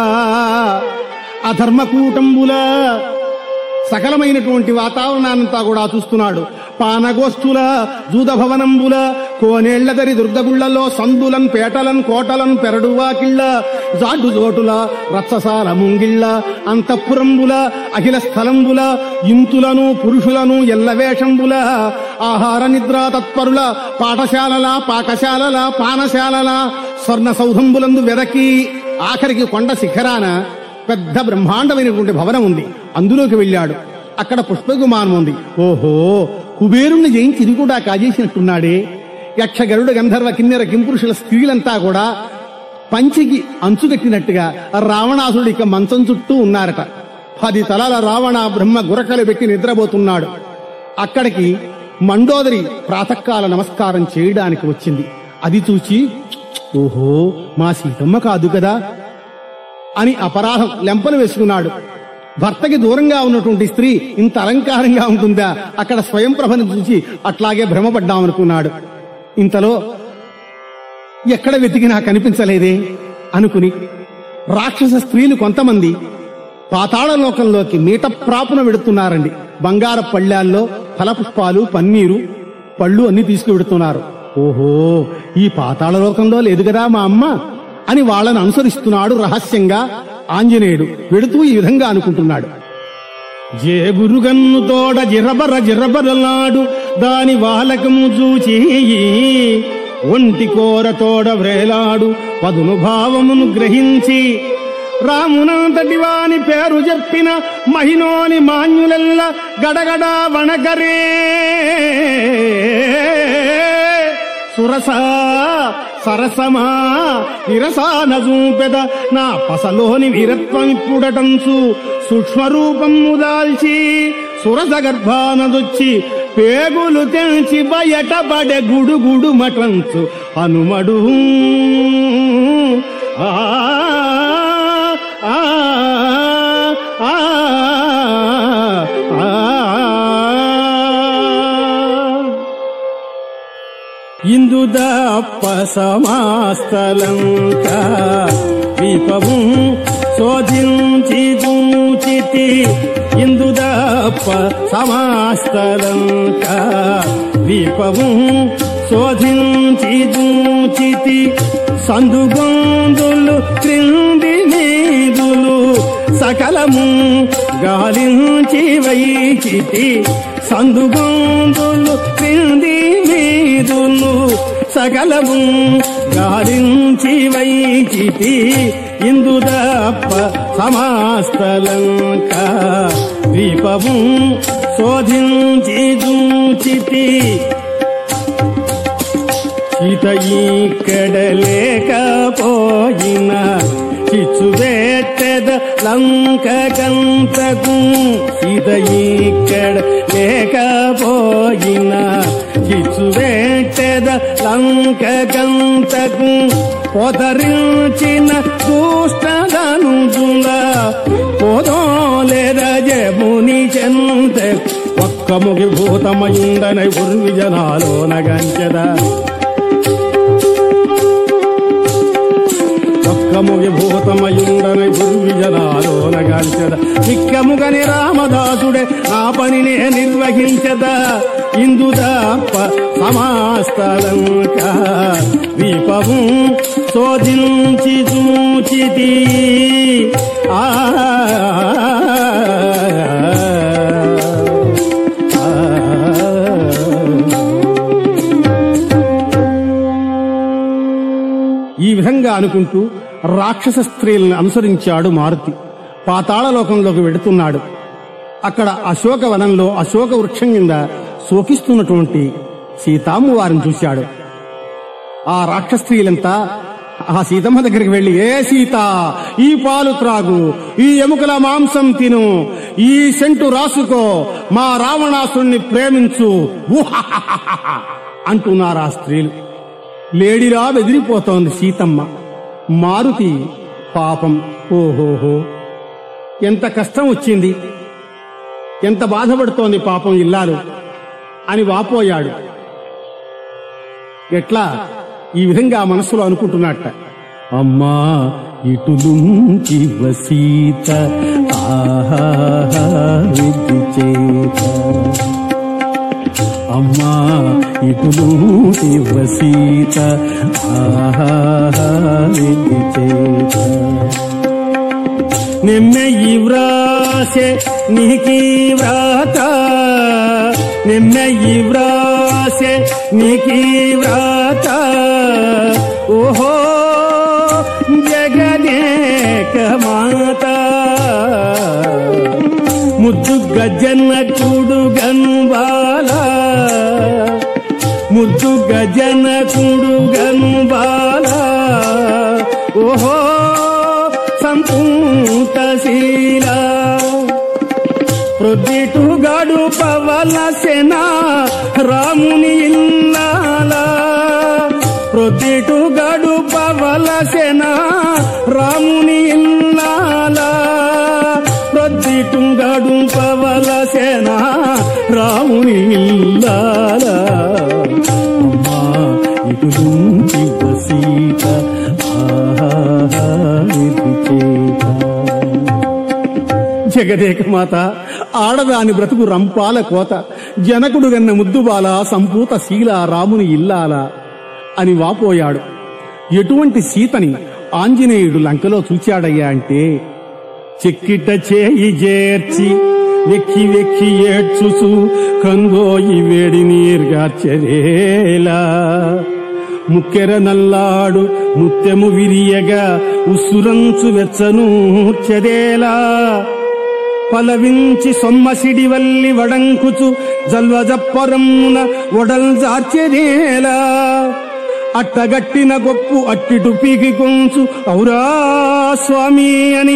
అధర్మకూటంబుల సకలమైనటువంటి వాతావరణాన్నంతా కూడా చూస్తున్నాడు పానగోష్ఠుల జూద భవనంబుల కోనేళ్లదరి దుర్గగుళ్లలో సందులన్ పేటలన్ కోటలన్ పెరడువాకిళ్ళ జాడు జోటుల రచ్చసాల ముంగిళ్ళ అంతఃపురంబుల అఖిల స్థలంబుల ఇంతులను పురుషులను ఎల్లవేషంబుల ఆహార నిద్రా తత్పరుల పాఠశాలల పాకశాలల పానశాలల స్వర్ణ సౌధంబులందు వెదకి ఆఖరికి కొండ శిఖరాన పెద్ద బ్రహ్మాండమైనటువంటి భవనం ఉంది అందులోకి వెళ్ళాడు అక్కడ పుష్పగుమానం ఉంది ఓహో కుబేరుణ్ణి జయించి ఇది కూడా కాజేసినట్టున్నాడే యక్ష గరుడ గంధర్వ కిన్నెర కింపురుషుల స్త్రీలంతా కూడా పంచికి అంచుకట్టినట్టుగా రావణాసుడు ఇక మంచం చుట్టూ ఉన్నారట పది తలల రావణ బ్రహ్మ గురకలు పెట్టి నిద్రపోతున్నాడు అక్కడికి మండోదరి ప్రాతకాల నమస్కారం చేయడానికి వచ్చింది అది చూచి ఓహో మా సీతమ్మ కాదు కదా అని అపరాధం లెంపలు వేసుకున్నాడు భర్తకి దూరంగా ఉన్నటువంటి స్త్రీ ఇంత అలంకారంగా ఉంటుందా అక్కడ స్వయం ప్రభను చూసి అట్లాగే భ్రమపడ్డామనుకున్నాడు ఇంతలో ఎక్కడ వెతికినా కనిపించలేదే అనుకుని రాక్షస స్త్రీలు కొంతమంది పాతాళ లోకంలోకి మీట ప్రాపున వెడుతున్నారండి బంగార పళ్ళాల్లో ఫలపుష్పాలు పన్నీరు పళ్ళు అన్ని తీసుకువెడుతున్నారు ఓహో ఈ పాతాళ లోకంలో లేదు కదా మా అమ్మ అని వాళ్ళని అనుసరిస్తున్నాడు రహస్యంగా ఆంజనేయుడు వెడుతూ ఈ విధంగా అనుకుంటున్నాడు జేగురుగన్ను తోడ జిరబర జిరబరలాడు దాని వాలకము చూచి ఒంటి కోర తోడ వ్రేలాడు పదును భావమును గ్రహించి రామునంతటి వాని పేరు చెప్పిన మహినోని మాన్యులెల్ల గడగడ వణకరే సురసా సరసమా విరసాన చూపెద నా పసలోని వీరత్వమిప్పుడటంచు సూక్ష్మరూపము దాల్చి సురస గర్భానదొచ్చి పేగులు తెంచి బయటపడే గుడుగుడు మటంచు హనుమడు ఆ ఆ ఆ ఆ ఇందుదప్ప సమాస్తలంక విపము శోధించి దూచితి ఇందుదప్ప సమాస్తలంక విపము శోధించి దూచితి సందుగొందులు క్రింది నీదులు సకలము గాలించి వైచితి సందుగొందులు క్రింది మీదులు సకలము గాలించి వైచితి ఇందుదప్ప సమాస్తలంక దీపము శోధించి దూచితి సీత ఇక్కడ లేకపోయిన చిచ్చువేట్టెద లంక కంతకు సీత ఇక్కడ లేకపోయిన చిచ్చువేట్టెద లంక కంతకు పొదరించిన దుష్టదనుజుల పొదోలె రజముని చెంతకు ఒక్కముగి భూతమయుండనై ఉర్విజనాలోనగంచెద ఒక్కముగి భూతమయుండనై ఉర్విజనాలోనగంచెద నిక్కముగని రామదాసుడే ఆ పనినే నిర్వహించద ఇందుదాప సమాస్తలంక దీపము శోధించి చూచితి ఆ ఈ విధంగా అనుకుంటూ రాక్షస స్త్రీలను అనుసరించాడు మారుతి పాతాళలోకంలోకి వెడుతున్నాడు అక్కడ అశోక వనంలో అశోక వృక్షం కింద శోకిస్తున్నటువంటి సీతామ్మ వారిని చూశాడు ఆ రాక్షస స్త్రీలంతా ఆ సీతమ్మ దగ్గరికి వెళ్లి ఏ సీత ఈ పాలు త్రాగు ఈ ఎముకల మాంసం తిను ఈ సెంటు రాసుకో మా రావణాసుని ప్రేమించు ఊహాహాహాహా అంటున్నారు ఆ స్త్రీలు లేడిలా బెదిరిపోతోంది సీతమ్మ మారుతి పాపం ఓహోహో ఎంత కష్టం వచ్చింది ఎంత బాధపడుతోంది పాపం ఇల్లాలు అని వాపోయాడు ఎట్లా ఈ విధంగా మనసులో అనుకుంటున్నట్ట అమ్మా ఇటులుంచి వసీత ఆహా విధి చేత అమ్మా ఇటులూటి వసీత ఆహా విధి చేత నిమ్మెయి వ్రాసే నీకీ వ్రాత నిమ్మెయి వ్రాసే నీకీ వ్రాత ఓహో జగదేక మాత ముద్దు గజన్న కుడు గన్బాల ముద్దు గజన కుడు గన్బాల ఓహో సంపూతశీల ప్రొద్దిటు గడుపవలసెన రాముని ఇల్లాల ప్రొద్దిటు గడుపవలసెన రాముని ఇల్లాల ప్రొద్దిటు గడుపవలసెన రాముని ఇల్లాల అమ్మా ఇటు నుంచి వసీత ఆహా ఇది చేత జగదేక మాత ఆడదాని బ్రతుకు రంపాల కోత జనకుడు గన్న ముద్దుబాల సంపూత శీల రాముని ఇల్లాల అని వాపోయాడు ఎటువంటి సీతని ఆంజనేయుడు లంకలో చూచాడయ్యా అంటే చెక్కిట చేయి చేర్చి వెక్కి వెక్కి ఏడ్చుసు కందోయి వేడి నీర్గార్చరేలా ముక్కెర నల్లాడు ముత్యము విరియగా ఉసురంచు వెచ్చను చెదేలా పలవించి సొమ్మసిడి వల్లి వడంకుచు జల్వజప్పరమున ఒడల్ జార్చెదేలా అట్టగట్టిన గొప్పు అట్టిటు పీకి కొంచు ఔరా స్వామి అని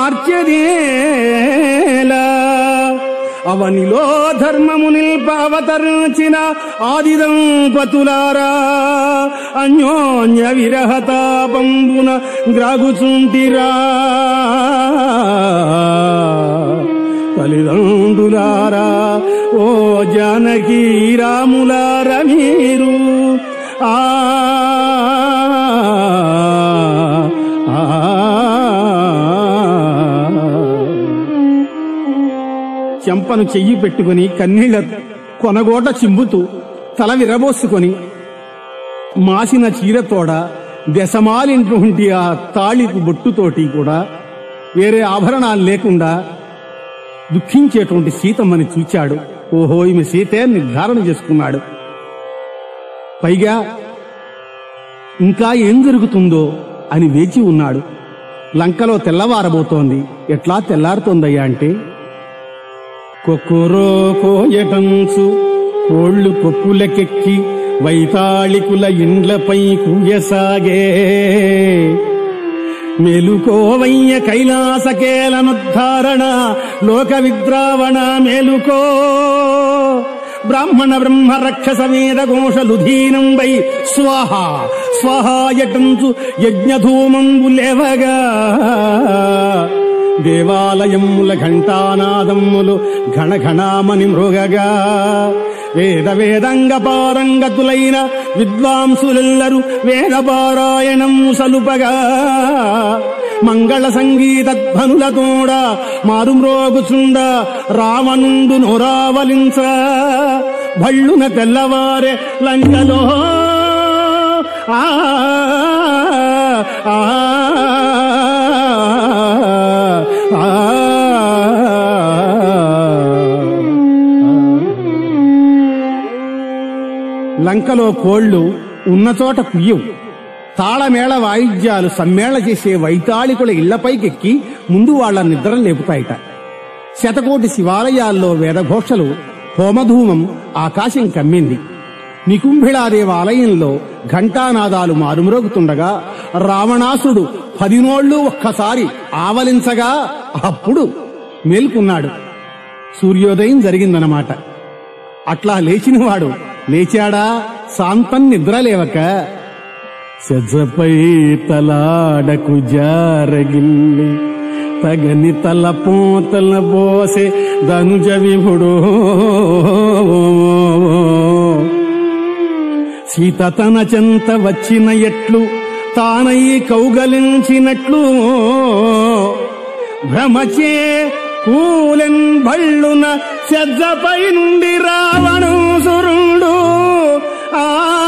ఆర్చెదేలా అవనిలో ధర్మము నిల్ప అవతరించిన ఆది దంపతులారా అన్యోన్య విరహతాపంబున గ్రాగుచుంటిరా తల్లిదండ్రులారా ఓ జానకి రాములారా మీరు ఆ చెంపను చెయ్యి పెట్టుకుని కన్నీళ్ల కొనగోట చింబుతూ తల విరబోసుకొని మాసిన చీరతోడ దశమాలినటువంటి ఆ తాళిపు బొట్టుతోటి కూడా వేరే ఆభరణాలు లేకుండా దుఃఖించేటువంటి సీతమ్మని చూచాడు ఓహో ఈమె సీతే అని నిర్ధారణ చేసుకున్నాడు పైగా ఇంకా ఏం జరుగుతుందో అని వేచి ఉన్నాడు లంకలో తెల్లవారబోతోంది ఎట్లా తెల్లారుతోందయ్యా అంటే కొక్కురో కోయటంచు కోళ్ళు కొప్పులకెక్కి వైతాళికుల ఇండ్లపై కూయసాగే మేలుకోవయ్య కైలాసకేలనుద్ధారణ లోక విద్రావణ మేలుకో బ్రాహ్మణ బ్రహ్మ రక్షస వేద ఘోషలుధీనం వై స్వాహ స్వాహాయటంచు యజ్ఞధూమంబు లేవగా దేవాలయముల ఘంటానాదమ్ములు ఘణఘణామని మృగగా వేద వేదంగ పారంగతులైన విద్వాంసులెల్లరూ వేద పారాయణం సలుపగా మంగళ సంగీతధ్వనులతోడ మారుమ్రోగుచుండ రావణుండు నొరావలించ భళ్ళున తెల్లవారే లంకలో ఆ ఆ, ఆ, లంకలో కోళ్లు ఉన్న చోట కుయ్యవు తాళమేళ వాయిద్యాలు సమ్మేళ చేసే వైతాళికుల ఇళ్లపైకెక్కి ముందు వాళ్ళ నిద్ర లేపుతాయిట శతకోటి శివాలయాల్లో వేదఘోషలు హోమధూమం ఆకాశం కమ్మింది నికుంభిళాదేవ ఆలయంలో ఘంటానాదాలు మారుమ్రోగుతుండగా రావణాసుడు పదినోళ్లు ఒక్కసారి ఆవలించగా అప్పుడు మేల్కున్నాడు సూర్యోదయం జరిగిందన్నమాట అట్లా లేచినవాడు లేచాడా శాంతం నిద్రలేవక సెజ్జపై తలాడకు జారగిల్లి తగని తల పోతల పోసే ధనుజ విభుడు సీత తన చెంత వచ్చిన ఎట్లు తానై కౌగలించినట్లు భ్రమచే కూలెన్ భళ్ళున సెజ్జపై నుండి రావణుసురుడు ఆ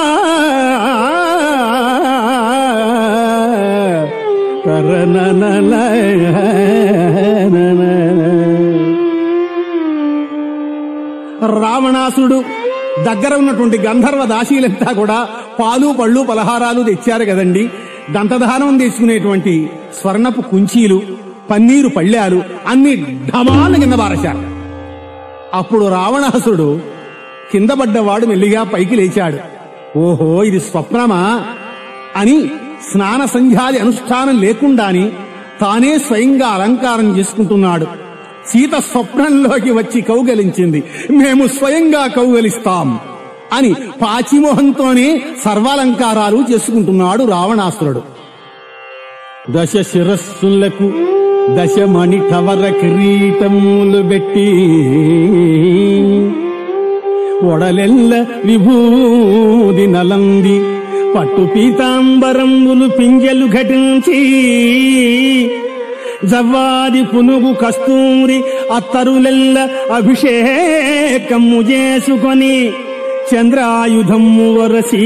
రావణాసుడు దగ్గర ఉన్నటువంటి గంధర్వ దాసీలంతా కూడా పాలు పళ్ళు పలహారాలు తెచ్చారు కదండి దంతధానం తీసుకునేటువంటి స్వర్ణపు కుంచీలు పన్నీరు పళ్ళాలు అన్ని ఢమాల కింద బారశారు అప్పుడు రావణాసుడు కింద పడ్డవాడు మెల్లిగా పైకి లేచాడు ఓహో ఇది స్వప్నమా అని స్నాన సంధ్యాది అనుష్ఠానం లేకుండాని తానే స్వయంగా అలంకారం చేసుకుంటున్నాడు సీత స్వప్నంలోకి వచ్చి కౌగలించింది మేము స్వయంగా కౌగలిస్తాం అని పాచిమోహంతోనే సర్వాలంకారాలు చేసుకుంటున్నాడు రావణాసురుడు దశ శిరస్సులకు దశమణి కవర కిరీటములు పెట్టి ఒడలెల్ల విభూది నలంది పట్టు పీతాంబరంబులు పింజలు ఘటించి జవ్వాది పునుగు కస్తూరి అత్తరులెల్ల అభిషేకము చేసుకొని చంద్రాయుధము వరసి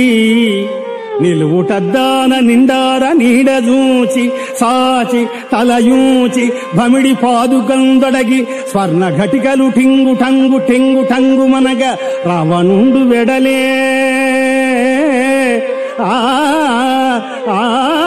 నిలువుటద్దాన నిండార నీడ చూచి సాచి తలయూచి భమిడి పాదుకందొడగి స్వర్ణ ఘటికలు ఠింగు టంగు టెంగు టంగు మనగ రావణుండు వెడలే ఆ ఆ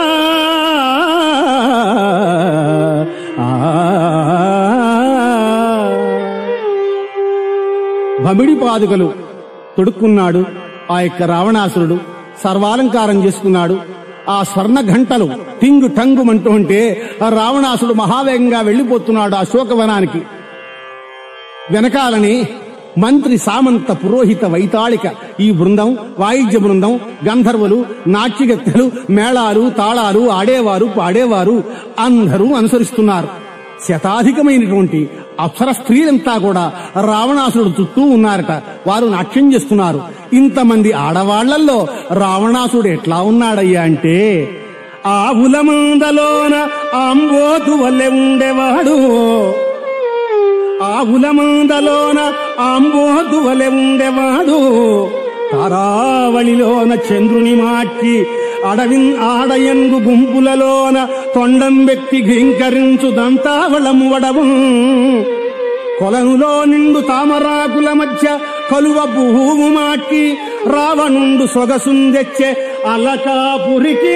భమిడి పాదుకలు తొడుక్కున్నాడు ఆ యొక్క రావణాసురుడు సర్వాలంకారం చేసుకున్నాడు ఆ స్వర్ణ ఘంటలు టింగు టంగుమంటూ ఉంటే ఆ రావణాసుడు మహావేగంగా వెళ్లిపోతున్నాడు ఆ శోకవనానికి వెనకాలని మంత్రి సామంత పురోహిత వైతాళిక ఈ బృందం వాయిద్య బృందం గంధర్వులు నాట్యగత్తెలు మేళాలు తాళాలు ఆడేవారు పాడేవారు అందరూ అనుసరిస్తున్నారు శతాధికమైనటువంటి అప్సర స్త్రీలంతా కూడా రావణాసుడు చుట్టూ ఉన్నారట వారు నాట్యం చేస్తున్నారు ఇంతమంది ఆడవాళ్లలో రావణాసుడు ఎట్లా ఉన్నాడయ్యా అంటే ఆవుల మందలోన ఆంబోతు వల్లే ఉండేవాడు ఆవుల మందలోన ఆంబోతు వలె ఉండేవాడు తారావళిలోన చంద్రుని మార్చి అడవిన్ ఆడయంగు గుంపులలోన తొండం వ్యక్తి ఘీంకరించు దంతావళము వడవు కొలనులో నిండు తామరాకుల మధ్య కలువ భూము మాట్టి రావణుండు సొగసుందెచ్చే అలకాపురికి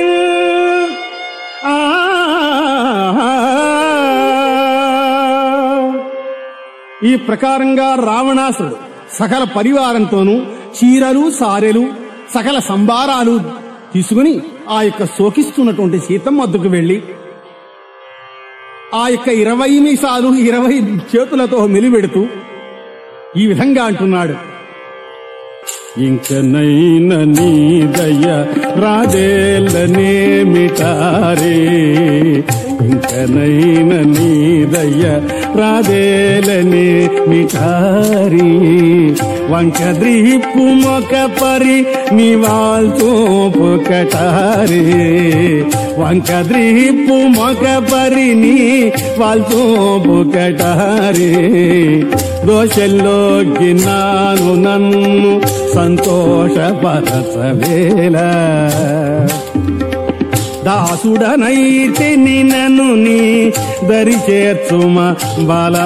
ఆ ఈ ప్రకారంగా రావణాసుడు సకల పరివారంతోనూ చీరలు సారెలు సకల సంబారాలు తీసుకుని ఆ యొక్క శోకిస్తున్నటువంటి సీతమ్మ వద్దకు వెళ్లి ఆ యొక్క ఇరవై మీసాలు ఇరవై చేతులతో మెలిపెడుతూ ఈ విధంగా అంటున్నాడు ఇంకనైన నీ దయ రాజేలనే మిటారే ఇంకనైన నీదయ్య రాదేలని మిఠారి వంక ద్రీపు మొక పరి నివాల్తో కటారి వంక ద్రీపు మొక పరి నీ వాల్తో కటారి దోషల్లో గిన్నాను నన్ను సంతోషపరచవేళ దాసుడనైతే నినను నీ దరి చేర్చుమ బల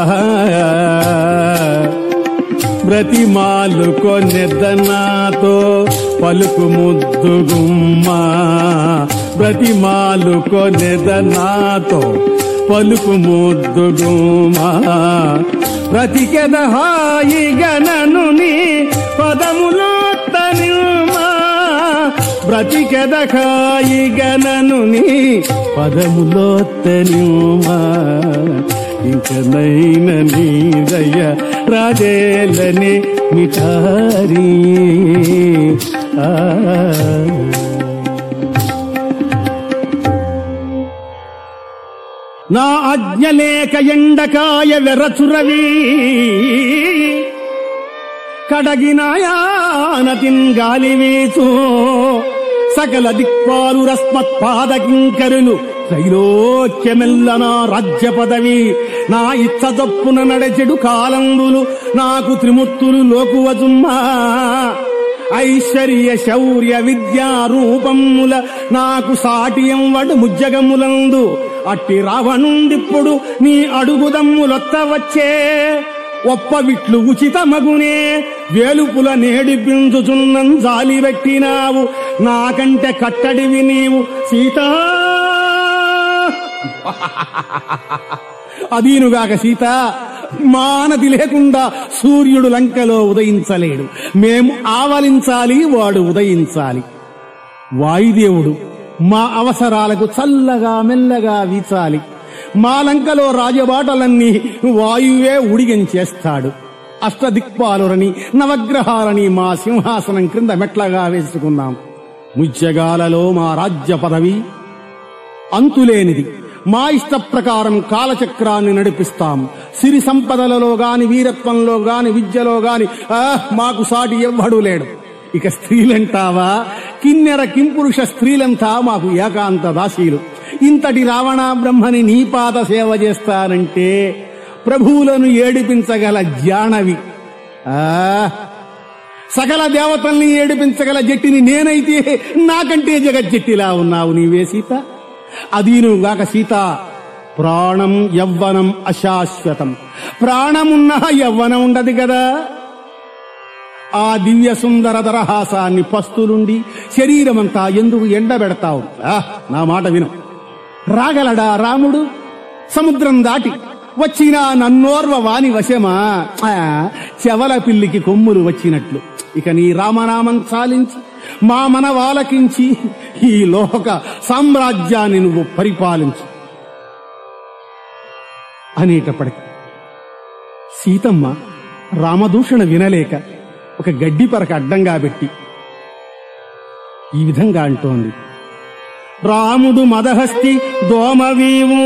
బ్రతిమాలు కొన్నెద్దనాతో పలుకు ముద్దుగుమ్మా బ్రతిమాలు కొన్నెద్దనాతో పలుకు ముద్దుగుమ్మా బ్రతికెద హాయిగా నన్ను నీ పదములో తనుమా బ్రతికెద హాయిగా నన్ను నీ పదములో తనుమా ఇంకనైన నీదయ్య రాజేలని మిఠారి ఆ నా అజ్ఞలేక ఎండకాయ వెరచురవి కడగినాయానతిన్ గాలి వీచు సకల దిక్పాలు రస్మత్పాదకింకరులు త్రైలోక్యమెల్ల నా రాజ్య పదవి నా ఇచ్చ తప్పున నడచెడు కాలంబులు నాకు త్రిమూర్తులు లోకువజుమ్మా ఐశ్వర్య శౌర్య విద్యా రూపముల నాకు సాటియం వడు ముజ్జగములందు అట్టి రావణుండిప్పుడు నీ అడుగుదమ్ములొత్త వచ్చే ఒప్ప విట్లు ఉచితమగునే వేలుపుల నేడిపించుచున్నం జాలి పెట్టినావు నాకంటే కట్టడివి నీవు సీతా అదీనుగాక సీత మానది లేకుండా సూర్యుడు లంకలో ఉదయించలేడు మేము ఆవలించాలి వాడు ఉదయించాలి వాయుదేవుడు మా అవసరాలకు చల్లగా మెల్లగా వీచాలి మా లంకలో రాజబాటలన్నీ వాయువే ఉడిగం చేస్తాడు అష్టదిక్పాలురని నవగ్రహాలని మా సింహాసనం క్రింద మెట్లగా వేసుకున్నాం ముత్యగాలలో మా రాజ్య పదవి అంతులేనిది మా ఇష్ట ప్రకారం కాలచక్రాన్ని నడిపిస్తాం సిరి సంపదలలో గాని వీరత్వంలో గాని విద్యలో గాని ఆ, మాకు సాటి ఎవ్వడూ లేడు ఇక స్త్రీలంటావా కిన్నెర కింపురుష స్త్రీలంతా మాకు ఏకాంత దాసీలు ఇంతటి రావణ బ్రహ్మని నీ పాద సేవ చేస్తానంటే ప్రభువులను ఏడిపించగల జానవి ఆ సకల దేవతల్ని ఏడిపించగల జట్టిని నేనైతే నాకంటే జగజ్జట్టిలా ఉన్నావు నీవే సీత అదీనుగాక సీత ప్రాణం యవ్వనం అశాశ్వతం ప్రాణమున్న యవ్వనం ఉండదు కదా ఆ దివ్య సుందర దరహాసాన్ని పస్తులుండి శరీరమంతా ఎందుకు ఎండబెడతావు ఆ, నా మాట విను రాగలడా రాముడు సముద్రం దాటి వచ్చినా నన్నోర్వ వాని వశమా ఆ, చెవల పిల్లికి కొమ్ములు వచ్చినట్లు ఇక నీ రామనామం చాలించి మా మనవాలకించి ఈ లోక సామ్రాజ్యాన్ని నువ్వు పరిపాలించు అనేటప్పటికి సీతమ్మ రామదూషణ వినలేక ఒక గడ్డి పరక అడ్డంగా పెట్టి ఈ విధంగా అంటోంది రాముడు మదహస్తి దోమవీవు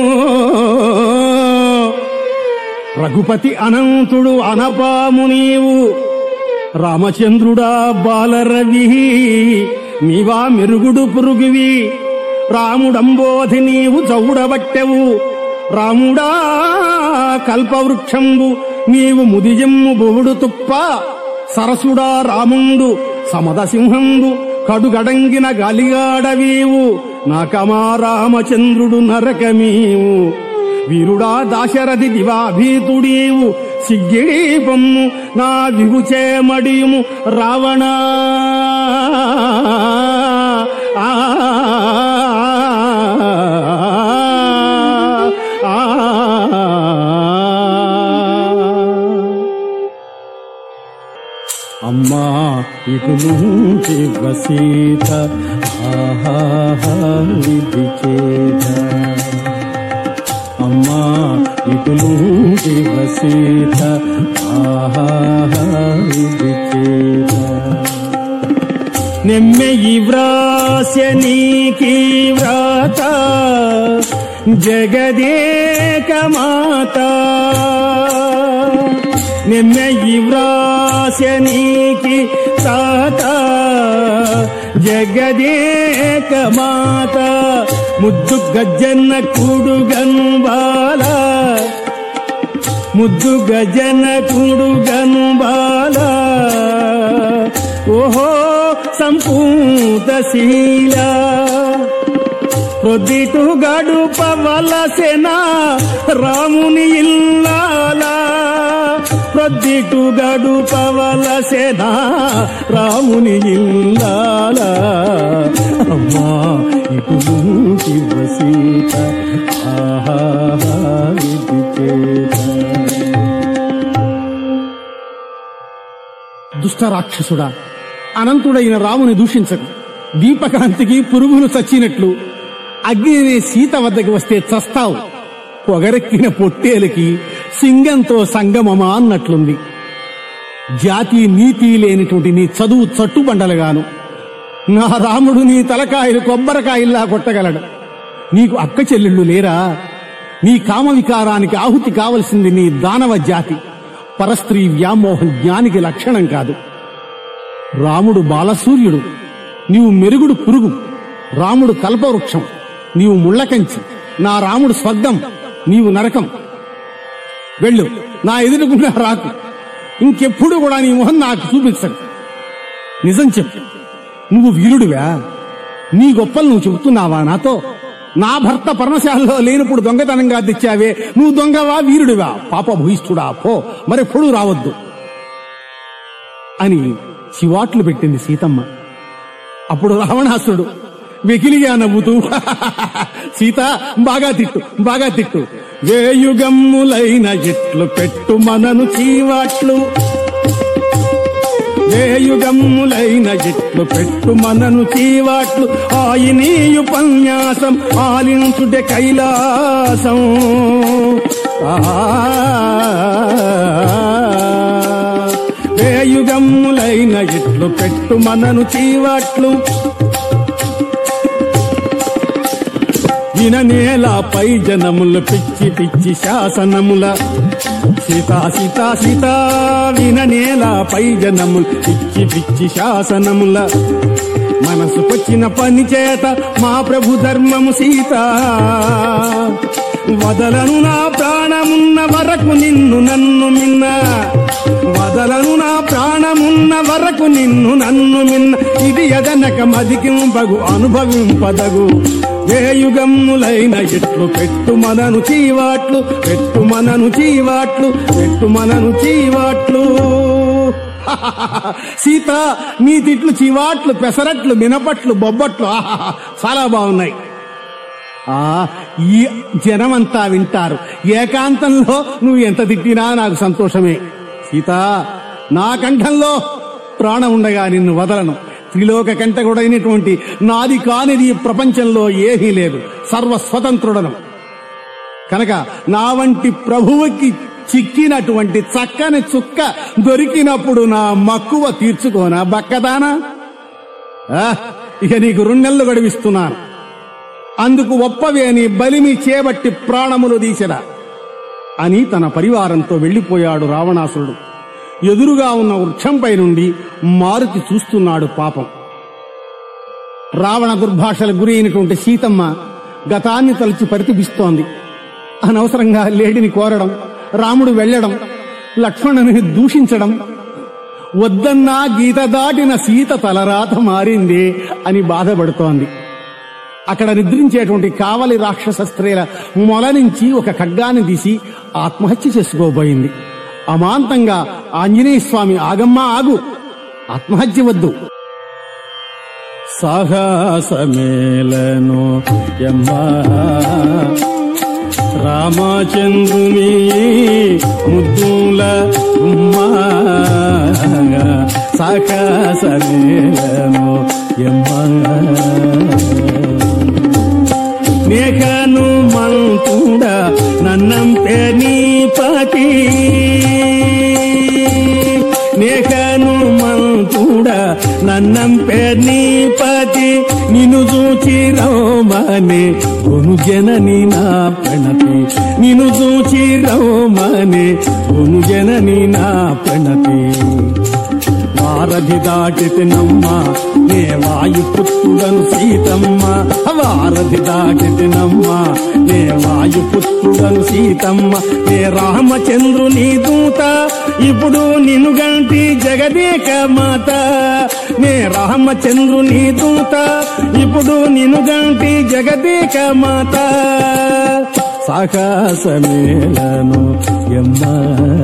రఘుపతి అనంతుడు అనపాము నీవు రామచంద్రుడా బాలరవి నీవా మెరుగుడు పురుగువి రాముడంబోధి నీవు చౌడబట్టెవు రాముడా కల్పవృక్షంబు నీవు ముదిజమ్ము బొవుడు తుప్ప సరసుడా రాముండు సమదసింహంబు కడుగడంగిన గలిగాడవీవు నాకమా రామచంద్రుడు నరకమీవు వీరుడా దాశరథి దివాభీతుడీవు సిగ్గిడి పొమ్ము నా విగుచే మడియుము రావణ ఆ, ఆ, అమ్మా ఇటు నుంచి వసీత ఆహా విధి చేత అమ్మా ఇటు నుంచి వసీత ఆహా విధి చేత నెమ్మెయి వ్రాస్య నీకీ వ్రాత జగదేక మాత నిన్నయి వ్రాసనీకి తాత జగదేక మాత ముద్దు గజ్జన్న కుడు గన్బాల ముద్దు గజన కుడు గన్బాల ఓహో సంపూతశీల ప్రొద్దిటు గడుపవలసెన రాముని ఇల్లాలా ప్రొద్దిటు గడుపవలసెన రాముని ఇల్లాలా అమ్మా ఇటు శివసీత ఆహా ఇది చేత దుష్టరాక్షసుడా అనంతుడైన రాముని దూషించకు దీపకాంతికి పురుగులు చచ్చినట్లు అగ్నినే సీత వద్దకు వస్తే చస్తావు పొగరెక్కిన పొట్టేలకి సింగంతో సంగమమా అన్నట్లుంది జాతి నీతి లేనిటువంటి నీ చదువు చట్టుబండలుగాను నా రాముడు నీ తలకాయలు కొబ్బరికాయల్లా కొట్టగలడు నీకు అక్క చెల్లెళ్ళు లేరా నీ కామ వికారానికి ఆహుతి కావలసింది నీ దానవ జాతి పరస్త్రీ వ్యామోహం జ్ఞానికి లక్షణం కాదు రాముడు బాలసూర్యుడు నీవు మెరుగుడు పురుగు రాముడు కల్పవృక్షం నీవు ముళ్ళకంచి నా రాముడు స్వర్గం నీవు నరకం వెళ్ళు నా ఎదురుకుండా రాకు ఇంకెప్పుడు కూడా నీ మొహం నాకు చూపించకు నిజం చెప్పు నువ్వు వీరుడివా నీ గొప్పలు నువ్వు చెబుతున్నావా నాతో నా భర్త పర్ణశాలలో లేనప్పుడు దొంగతనంగా తెచ్చావే నువ్వు దొంగవా వీరుడివా పాప భూయిష్ఠుడా పో మరెప్పుడు రావద్దు అని చివాట్లు పెట్టింది సీతమ్మ అప్పుడు రావణాసురుడు వెకిలిగా నవ్వుతూ సీత బాగా తిట్టు బాగా తిట్టు వేయుగమ్ములైన ఇట్లు పెట్టు మనను చీవాట్లు వేయుగమ్ములైన ఇట్లు పెట్టు మనను చీవాట్లు ఆయినీ ఉపన్యాసం ఆలించుటే కైలాసం ఆ వేయుగమ్ములైన ఇట్లు పెట్టు మనను చీవాట్లు విన నేలపై జనములు పిచ్చి పిచ్చి శాసనముల సీతా సీతా సీతా విన నేలపై జనములు పిచ్చి పిచ్చి శాసనముల మనసుకొచ్చిన పని చేత మా ప్రభు ధర్మము సీత వదలను నా ప్రాణమున్న వరకు నిన్ను నన్ను మిన్న వదలను నా ప్రాణమున్న వరకు నిన్ను నన్ను మిన్న ఇది ఎదనక మదికింపగు అనుభవింపదగు వేయుగమ్ములైన ఎట్లు పెట్టు మనను చీవాట్లు పెట్టు మనను చీవాట్లు పెట్టు మనను చీవాట్లు సీత నీ తిట్లు చీవాట్లు పెసరట్లు మినపట్లు బొబ్బట్లు ఆహాహా, చాలా బాగున్నాయి ఆ ఈ జనమంతా వింటారు ఏకాంతంలో నువ్వు ఎంత తిట్టినా నాకు సంతోషమే సీత నా కంఠంలో ప్రాణం ఉండగా నిన్ను వదలను త్రిలోక కంటకుడైనటువంటి నాది కానిది ఈ ప్రపంచంలో ఏమీ లేదు సర్వస్వతంత్రుడను కనుక నా వంటి ప్రభువుకి చిక్కినటువంటి చక్కని చుక్క దొరికినప్పుడు నా మక్కువ తీర్చుకోనా బక్కదానా ఆ, ఇక నీకు రెండు నెలలు గడివిస్తున్నాను అందుకు ఒప్పవే అని బలిమి చేబట్టి ప్రాణములు తీసెరా అని తన పరివారంతో వెళ్లిపోయాడు రావణాసురుడు ఎదురుగా ఉన్న వృక్షంపై నుండి మారుతి చూస్తున్నాడు పాపం రావణ దుర్భాషలకు గురి అయినటువంటి సీతమ్మ గతాన్ని తలచి పరితపిస్తోంది అనవసరంగా లేడిని కోరడం రాముడు వెళ్ళడం లక్ష్మణుని దూషించడం వద్దన్నా గీత దాటిన సీత తలరాత మారింది అని బాధపడుతోంది అక్కడ నిద్రించేటువంటి కావలి రాక్షస స్త్రీల మొల నుంచి ఒక ఖడ్గాన్ని తీసి ఆత్మహత్య చేసుకోబోయింది అమాంతంగా ఆంజనేయ స్వామి ఆగమ్మా ఆగు ఆత్మహత్య వద్దు సాహసమేలను యమ్మా రామచంద్రుని ముద్దుల ఉమ్మా సాహసమేలను యమ్మా నేకను మంతుడ నన్నంపే నీ పతి నేకను మంతుడ నన్నంపే నీ పతి నిన్ను చూచి రామ రౌమనే కొను జనని నా ప్రణతి నిను చూచి రౌమనే కొను జనని నా ప్రణతి వారధి దాటితినమ్మ నే వాయుపుత్రుడను సీతమ్మ వారధి దాటితినమ్మ నే వాయుపుత్రుడను సీతమ్మ నే రామచంద్రుని దూత ఇప్పుడు నిన్ను గంటి జగదేక మాత నే రామచంద్రుని దూత ఇప్పుడు నిన్ను గంటి జగదేక మాత సాహసమేలను ఎమ్మా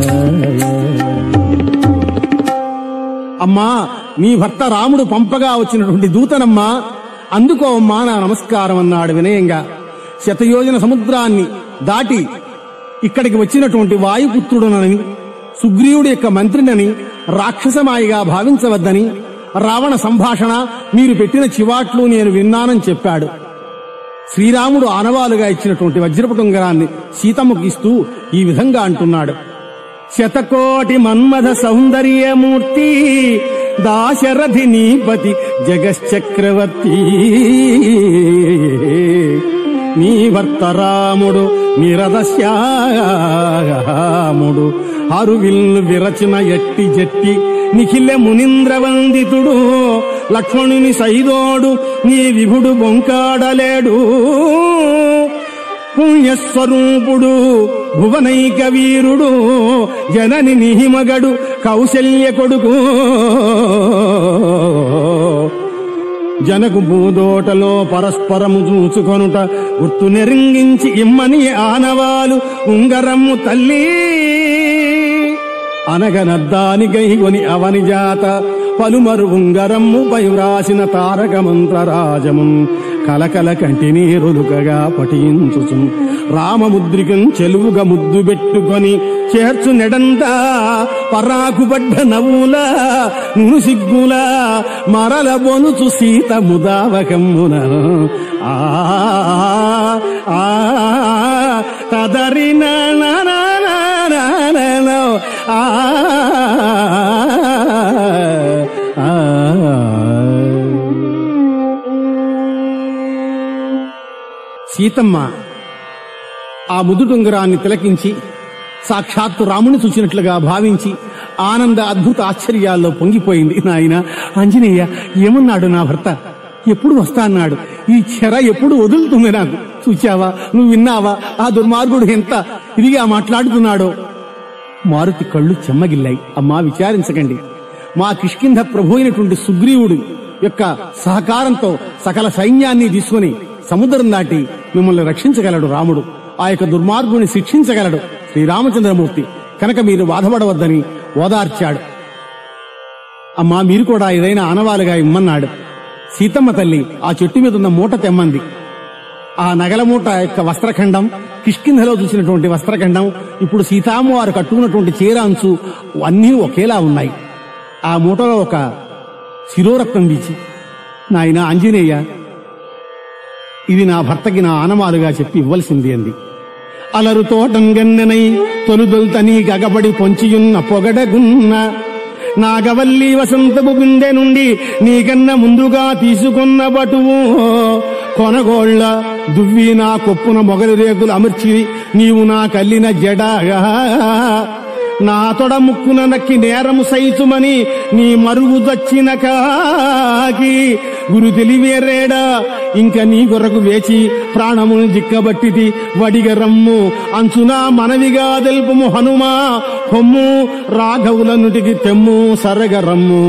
అమ్మా నీ భర్త రాముడు పంపగా వచ్చినటువంటి దూతనమ్మా అందుకో అమ్మా నా నమస్కారం అన్నాడు వినయంగా శతయోజన సముద్రాన్ని దాటి ఇక్కడికి వచ్చినటువంటి వాయుపుత్రుడునని సుగ్రీవుడి యొక్క మంత్రినని రాక్షసమాయిగా భావించవద్దని రావణ సంభాషణ మీరు పెట్టిన చివాట్లు నేను విన్నానని చెప్పాడు శ్రీరాముడు ఆనవాలుగా ఇచ్చినటువంటి వజ్రపుటుంగరాన్ని సీతమ్మకు ఇస్తూ ఈ విధంగా అంటున్నాడు శతకోటి మన్మథ సౌందర్యమూర్తి దాశరథి నీపతి జగశ్చక్రవర్తి నీ భర్త రాముడు నిరదశ్యాముడు అరువిల్లు విరచిన ఎట్టి జట్టి నిఖిల మునీంద్ర వందితుడు లక్ష్మణుని సైదోడు నీ విభుడు బొంకాడలేడు పుణ్యస్వరూపుడు భువనైక వీరుడు జనని నిహిమగడు కౌశల్య కొడుకు జనకు భూదోటలో పరస్పరము చూచుకొనుట గుర్తు నెరింగించి ఇమ్మని ఆనవాలు ఉంగరమ్ము తల్లి అనగనద్దానికైగొని అవని జాత పలుమరు ఉంగరమ్ము పై వ్రాసిన తారక మంత్రరాజమున్ కలకల కంటి నీరులుకగా పఠించుచు రామముద్రికం చెలువుగా ముద్దు పెట్టుకొని చేర్చు నెడంతా పరాకుబడ్డ నవ్వుల నుసిగ్గుల మరల బొనుచు సీత ముదావకమ్మున ఆ ఆ తదరి ఆ సీతమ్మ ఆ ముదుటుంగరాన్ని తిలకించి సాక్షాత్తు రాముని చూచినట్లుగా భావించి ఆనంద అద్భుత ఆశ్చర్యాల్లో పొంగిపోయింది నాయన ఆంజనేయ ఏమన్నాడు నా భర్త ఎప్పుడు వస్తా అన్నాడు ఈ చెర ఎప్పుడు వదులుతుంది నాకు చూచావా నువ్వు విన్నావా ఆ దుర్మార్గుడు ఎంత ఇదిగా మాట్లాడుతున్నాడో మారుతి కళ్ళు చెమ్మగిల్లాయి అమ్మా విచారించకండి మా కిష్కింధ ప్రభు అయినటువంటి సుగ్రీవుడు యొక్క సహకారంతో సకల సైన్యాన్ని తీసుకుని సముద్రం దాటి మిమ్మల్ని రక్షించగలడు రాముడు ఆ యొక్క దుర్మార్గుని శిక్షించగలడు శ్రీరామచంద్రమూర్తి కనుక మీరు బాధపడవద్దని ఓదార్చాడు అమ్మా మీరు కూడా ఏదైనా ఆనవాలుగా ఇమ్మన్నాడు సీతమ్మ తల్లి ఆ చెట్టు మీద ఉన్న మూట తెమ్మంది ఆ నగల మూట యొక్క వస్త్రఖండం కిష్కింధలో చూసినటువంటి వస్త్రఖండం ఇప్పుడు సీతామ్మ వారు కట్టుకున్నటువంటి చీర అంచు అన్నీ ఒకేలా ఉన్నాయి ఆ మూటలో ఒక శిరోరక్తం తీసి నాయన ఆంజనేయ ఇది నా భర్తకి నా ఆనమాలుగా చెప్పి ఇవ్వలసింది అంది అలరు తోటంగన్నెనై తొలుదొల్తని గగబడి పొంచియున్న పొగడగున్న నాగవల్లి వసంతపు బిందె నుండి నీకన్న ముందుగా తీసుకున్న బటువు కొనగోళ్ళ దువ్వి నా కొప్పున మొగలి రేకులు అమర్చి నీవు నా కల్లిన జడగా నా తొడ ముక్కున నక్కి నేరము సైచుమని నీ మరుగు దచ్చిన కాకి గురు తెలివేరేడా ఇంక నీ కొరకు వేచి ప్రాణమును జిక్కబట్టిది వడిగ రమ్ము అంచునా మనవిగా తెలుపుము హనుమా కొమ్ము రాఘవుల నుటికి తెమ్ము సరగ రమ్ము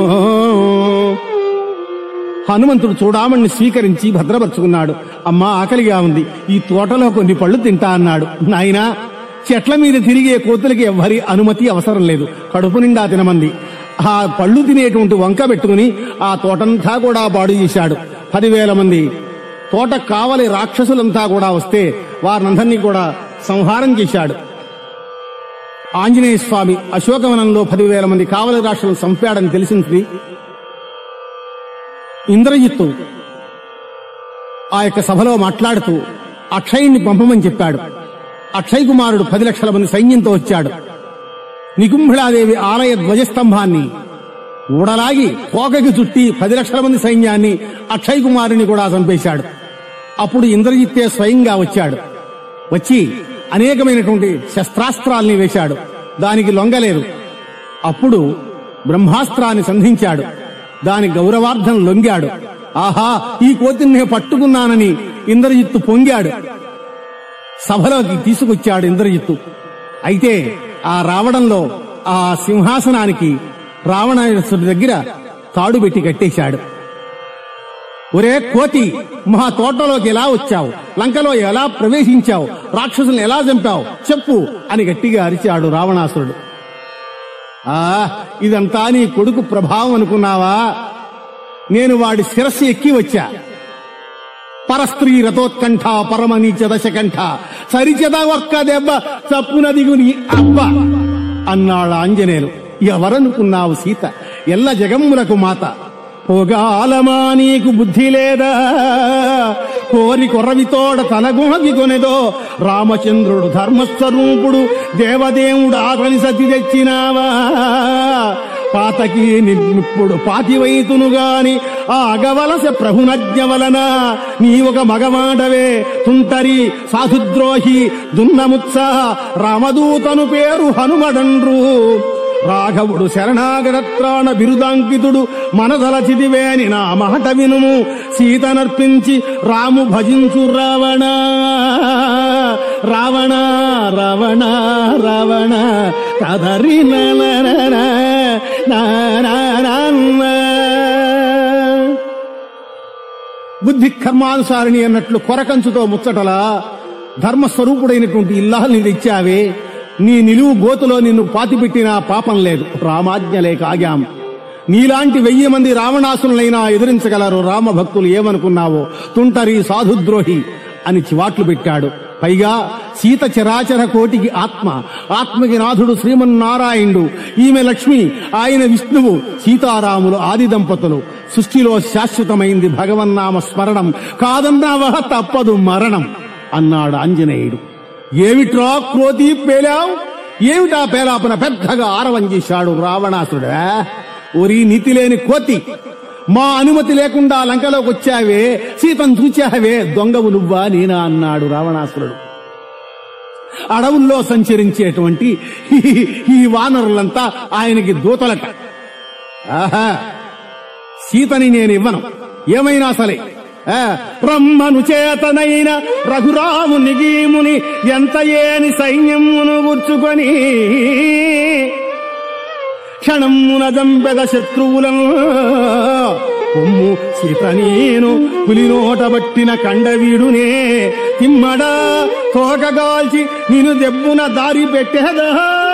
హనుమంతుడు చూడామణ్ణి స్వీకరించి భద్రపరుచుకున్నాడు అమ్మా ఆకలిగా ఉంది ఈ తోటలో కొన్ని పళ్ళు తింటా అన్నాడు నాయనా చెట్ల మీద తిరిగే కోతులకి ఎవ్వరి అనుమతి అవసరం లేదు కడుపు నిండా తినమంది ఆ పళ్ళు తినేటువంటి వంక పెట్టుకుని ఆ తోటంతా కూడా పాడు చేశాడు పదివేల మంది తోట కావలి రాక్షసులంతా కూడా వస్తే వారినందరినీ కూడా సంహారం చేశాడు ఆంజనేయ స్వామి అశోకవనంలో పదివేల మంది కావలి రాక్షసులను చంపాడని తెలిసింది ఇంద్రజిత్తు ఆ యొక్క సభలో మాట్లాడుతూ అక్షయుణ్ణి పంపమని చెప్పాడు అక్షయ్ కుమారుడు పది లక్షల మంది సైన్యంతో వచ్చాడు నికుంభిళాదేవి ఆలయ ధ్వజస్తంభాన్ని ఊడలాగి పోకకి చుట్టి పది లక్షల మంది సైన్యాన్ని అక్షయ్ కుమారుని కూడా చంపేశాడు అప్పుడు ఇంద్రజిత్తే స్వయంగా వచ్చాడు వచ్చి అనేకమైనటువంటి శస్త్రాస్త్రాల్ని వేశాడు దానికి లొంగలేదు అప్పుడు బ్రహ్మాస్త్రాన్ని సంధించాడు దాని గౌరవార్థం లొంగాడు ఆహా ఈ కోతిని నేను పట్టుకున్నానని ఇంద్రజిత్తు పొంగాడు సభలోకి తీసుకొచ్చాడు ఇంద్రజిత్తు అయితే ఆ రావడంలో ఆ సింహాసనానికి రావణాసుడి దగ్గర తాడు పెట్టి కట్టేశాడు ఒరే కోతి మా తోటలోకి ఎలా వచ్చావు లంకలో ఎలా ప్రవేశించావు రాక్షసుల్ని ఎలా చంపావు చెప్పు అని గట్టిగా అరిచాడు రావణాసురుడు ఆ ఇదంతా నీ కొడుకు ప్రభావం అనుకున్నావా నేను వాడి శిరస్సు ఎక్కి వచ్చా పరస్త్రీ రథోత్కంఠ పరమనీచ దశకంఠ సరిచద ఒక్క దెబ్బ చప్పున దిగుని అబ్బ అన్నాడు ఆంజనేయులు ఎవరనుకున్నావు సీత ఎల్ల జగమ్ములకు మాత పొగాలమా నీకు బుద్ధి లేదా కోరి కొర్రవితోడ తలగుణవి కొనెదో రామచంద్రుడు ధర్మస్వరూపుడు దేవదేవుడు ఆకలి సతి తెచ్చినావా పాతకి నిప్పుడు పాతివైతును గాని ఆ అగవలస ప్రభునజ్ఞ వలన నీ ఒక మగమాడవే తుంటరి సాధుద్రోహి దున్నముత్స రామదూతను పేరు హనుమడండ్రు రాఘవుడు శరణాగరత్రాణ బిరుదాంకితుడు మనదలచిదివేని నా మాట వినుము సీతనర్పించి రాము భజించు రావణ రావణ రావణ రావణ కదరి బుద్ధి కర్మానుసారిణి అన్నట్లు కొరకంచుతో ముచ్చటలా ధర్మస్వరూపుడైనటువంటి ఇల్లాల్ని తెచ్చావే నీ నిలువు గోతులో నిన్ను పాతిపెట్టినా పాపం లేదు రామాజ్ఞ లేక ఆగాం నీలాంటి వెయ్యి మంది రావణాసురులైనా ఎదిరించగలరు రామభక్తులు ఏమనుకున్నావో తుంటరి సాధుద్రోహి అని చివాట్లు పెట్టాడు పైగా సీత చరాచర కోటికి ఆత్మ ఆత్మకి నాథుడు శ్రీమన్నారాయణుడు ఈమె లక్ష్మి ఆయన విష్ణువు సీతారాములు ఆది దంపతులు సృష్టిలో శాశ్వతమైంది భగవన్నామ స్మరణం కాదన్నావహ తప్పదు మరణం అన్నాడు ఆంజనేయుడు ఏమిట్రా క్రోతి పేలావు ఏమిటా పేలాపన పెద్దగా ఆరవం చేశాడు రావణాసుడా ఒరి నీతి లేని కోతి మా అనుమతి లేకుండా లంకలోకి వచ్చావే సీతను చూచావే దొంగవు నువ్వా నేనా అన్నాడు రావణాసురుడు అడవుల్లో సంచరించేటువంటి ఈ- ఈ వానరులంతా ఆయనకి దూతలట ఆహా సీతని నేను ఇవ్వను ఏమైనా సరే ఆ, రమ్మను చేతనైన రఘురాము నిగీముని ఎంత ఏని సైన్యమును గుర్చుకొని క్షణమున జంపెద శత్రువులను కొమ్ము సీత నేను పులినోటబట్టిన కండవీడునే తిమ్మడా తోకగాల్చి నేను దెబ్బున దారి పెట్టేదా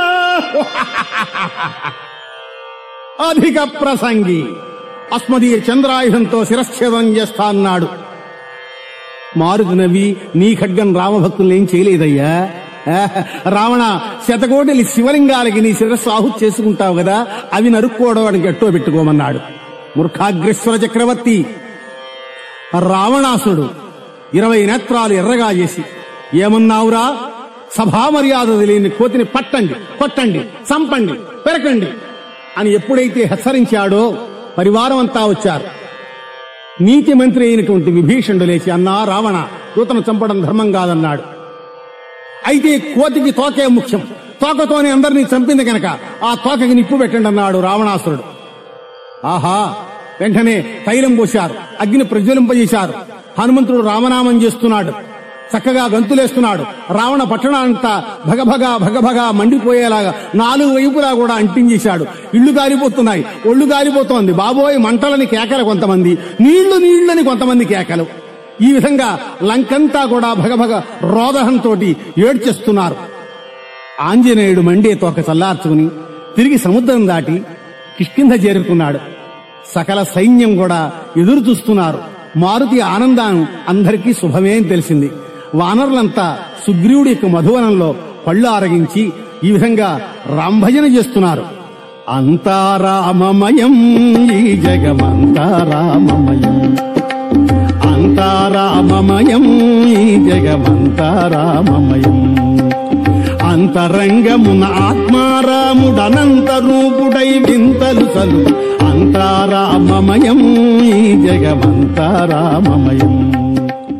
అధిక ప్రసంగి అస్మదీయ చంద్రాయుధంతో శిరశ్ఛేదం చేస్తా అన్నాడు మారుతున్నవి నీ ఖడ్గం రామభక్తులు ఏం చేయలేదయ్యా ఆ, రావణ శతకోటిలి శివలింగాలకి నీ శిరస్సు ఆహుతి చేసుకుంటావు కదా అవి నరుక్కోవడానికి ఎట్టో పెట్టుకోమన్నాడు మూర్ఖాగ్రేశ్వర చక్రవర్తి రావణాసుడు ఇరవై నేత్రాలు ఎర్రగా చేసి ఏమన్నావురా సభా మర్యాద తెలియని కోతిని పట్టండి కొట్టండి చంపండి పెరకండి అని ఎప్పుడైతే హెచ్చరించాడో పరివారం అంతా వచ్చారు నీతి మంత్రి అయినటువంటి విభీషణుడు లేచి అన్నా రావణ దూతను చంపడం ధర్మం కాదన్నాడు అయితే కోతికి తోకే ముఖ్యం తోకతోనే అందరినీ చంపింది కనుక ఆ తోకకి నిప్పు పెట్టండి అన్నాడు రావణాసురుడు ఆహా వెంటనే తైలం పోశారు అగ్ని ప్రజ్వలింపజేశారు హనుమంతుడు రామనామం చేస్తున్నాడు చక్కగా గంతులేస్తున్నాడు రావణ పట్టణాంతా భగభగ భగభగ మండిపోయేలాగా నాలుగు వైపులా కూడా అంటించేశాడు ఇళ్లు కాలిపోతున్నాయి ఒళ్ళు కాలిపోతోంది బాబోయ్ మంటలని కేకలు కొంతమంది నీళ్లు నీళ్లని కొంతమంది కేకలు ఈ విధంగా లంకంతా కూడా భగభగ రోదహంతో ఏడ్చేస్తున్నారు ఆంజనేయుడు మండే తోక చల్లార్చుకుని తిరిగి సముద్రం దాటి కిష్కింధ చేరుకున్నాడు సకల సైన్యం కూడా ఎదురు చూస్తున్నారు మారుతి ఆనందం అందరికీ శుభమే అని తెలిసింది వానరులంతా సుగ్రీవుడి యొక్క మధువనంలో పళ్ళు ఆరగించి ఈ విధంగా రాంభజన చేస్తున్నారు అంతా రామమయం ఈ జగమంతా రామమయం అంతా రామమయం ఈ జగమంతా రామమయం అంతరంగమున ఆత్మారాముడనంత రూపుడై వింతలు సలు అంతా రామమయం ఈ జగమంతా రామమయం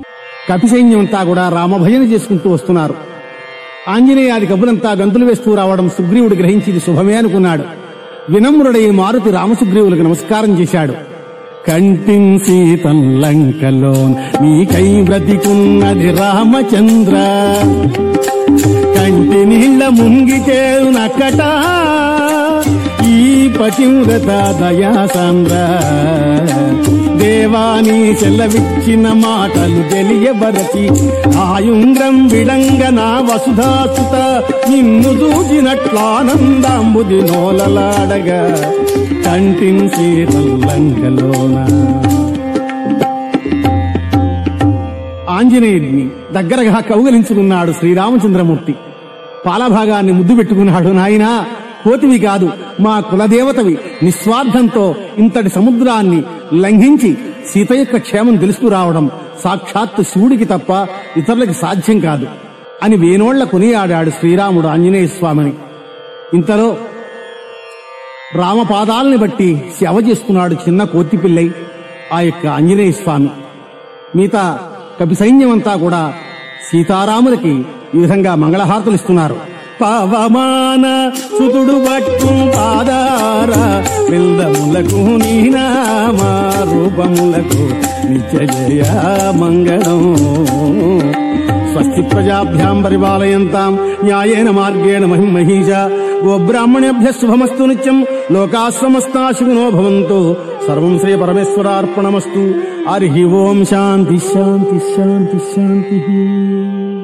కపి సైన్యం అంతా కూడా రామభజన చేసుకుంటూ వస్తున్నారు ఆంజనేయాది కబులంతా గంతులు వేస్తూ రావడం సుగ్రీవుడు గ్రహించి ఇది శుభమే అనుకున్నాడు వినమ్రుడై మారుతి రామసుగ్రీవులకు నమస్కారం చేశాడు కంటిం సీతం లంకలో నీకై బ్రతికున్నది రామచంద్ర కంటి నీళ్ళ ముంగిచేనకట ఈ పతివ్రత దయాసాంద్ర దేవాని సెలవిచ్చిన మాటలు తెలియబరచి ఆయుంద్రం విడంగన వసుధాసుత నిన్ను చూచినట్లానందాంబుది నోలలాడగా కంటించి లంకలోనా ఆంజనేయుడిని దగ్గరగా కౌగలించుకున్నాడు శ్రీరామచంద్రమూర్తి పాలభాగాన్ని ముద్దు పెట్టుకున్నాడు నాయనా కోతివి కాదు మా కులదేవతవి నిస్వార్థంతో ఇంతటి సముద్రాన్ని లంఘించి సీత యొక్క క్షేమం తెలుసుకురావడం సాక్షాత్తు శివుడికి తప్ప ఇతరులకి సాధ్యం కాదు అని వేనోళ్ల కొనియాడాడు శ్రీరాముడు ఆంజనేయ స్వామిని ఇంతలో రామపాదాలని బట్టి సేవ చేస్తున్నాడు చిన్న కోతి పిల్లై ఆ యొక్క ఆంజనేయ స్వామి మిగతా కపి సైన్యం అంతా కూడా సీతారాములకి ఈ విధంగా మంగళహారతులు ఇస్తున్నారు పవమాన సుతుడు పట్టు పాదార విందములకు నీనామా రూపములకు నిత్య జయ మంగళం స్వస్తి ప్రజాభ్యాం పరిపాలయంతాం న్యాయేన మార్గేణ మహిం మహీష గోబ్రాహ్మణేభ్య శుభమస్తు నిత్యం లోకా సమస్తా సుఖినో భవంతు సర్వం శ్రీ పరమేశ్వరార్పణమస్తు హరి ఓం శాంతి శాంతి శాంతి శాంతి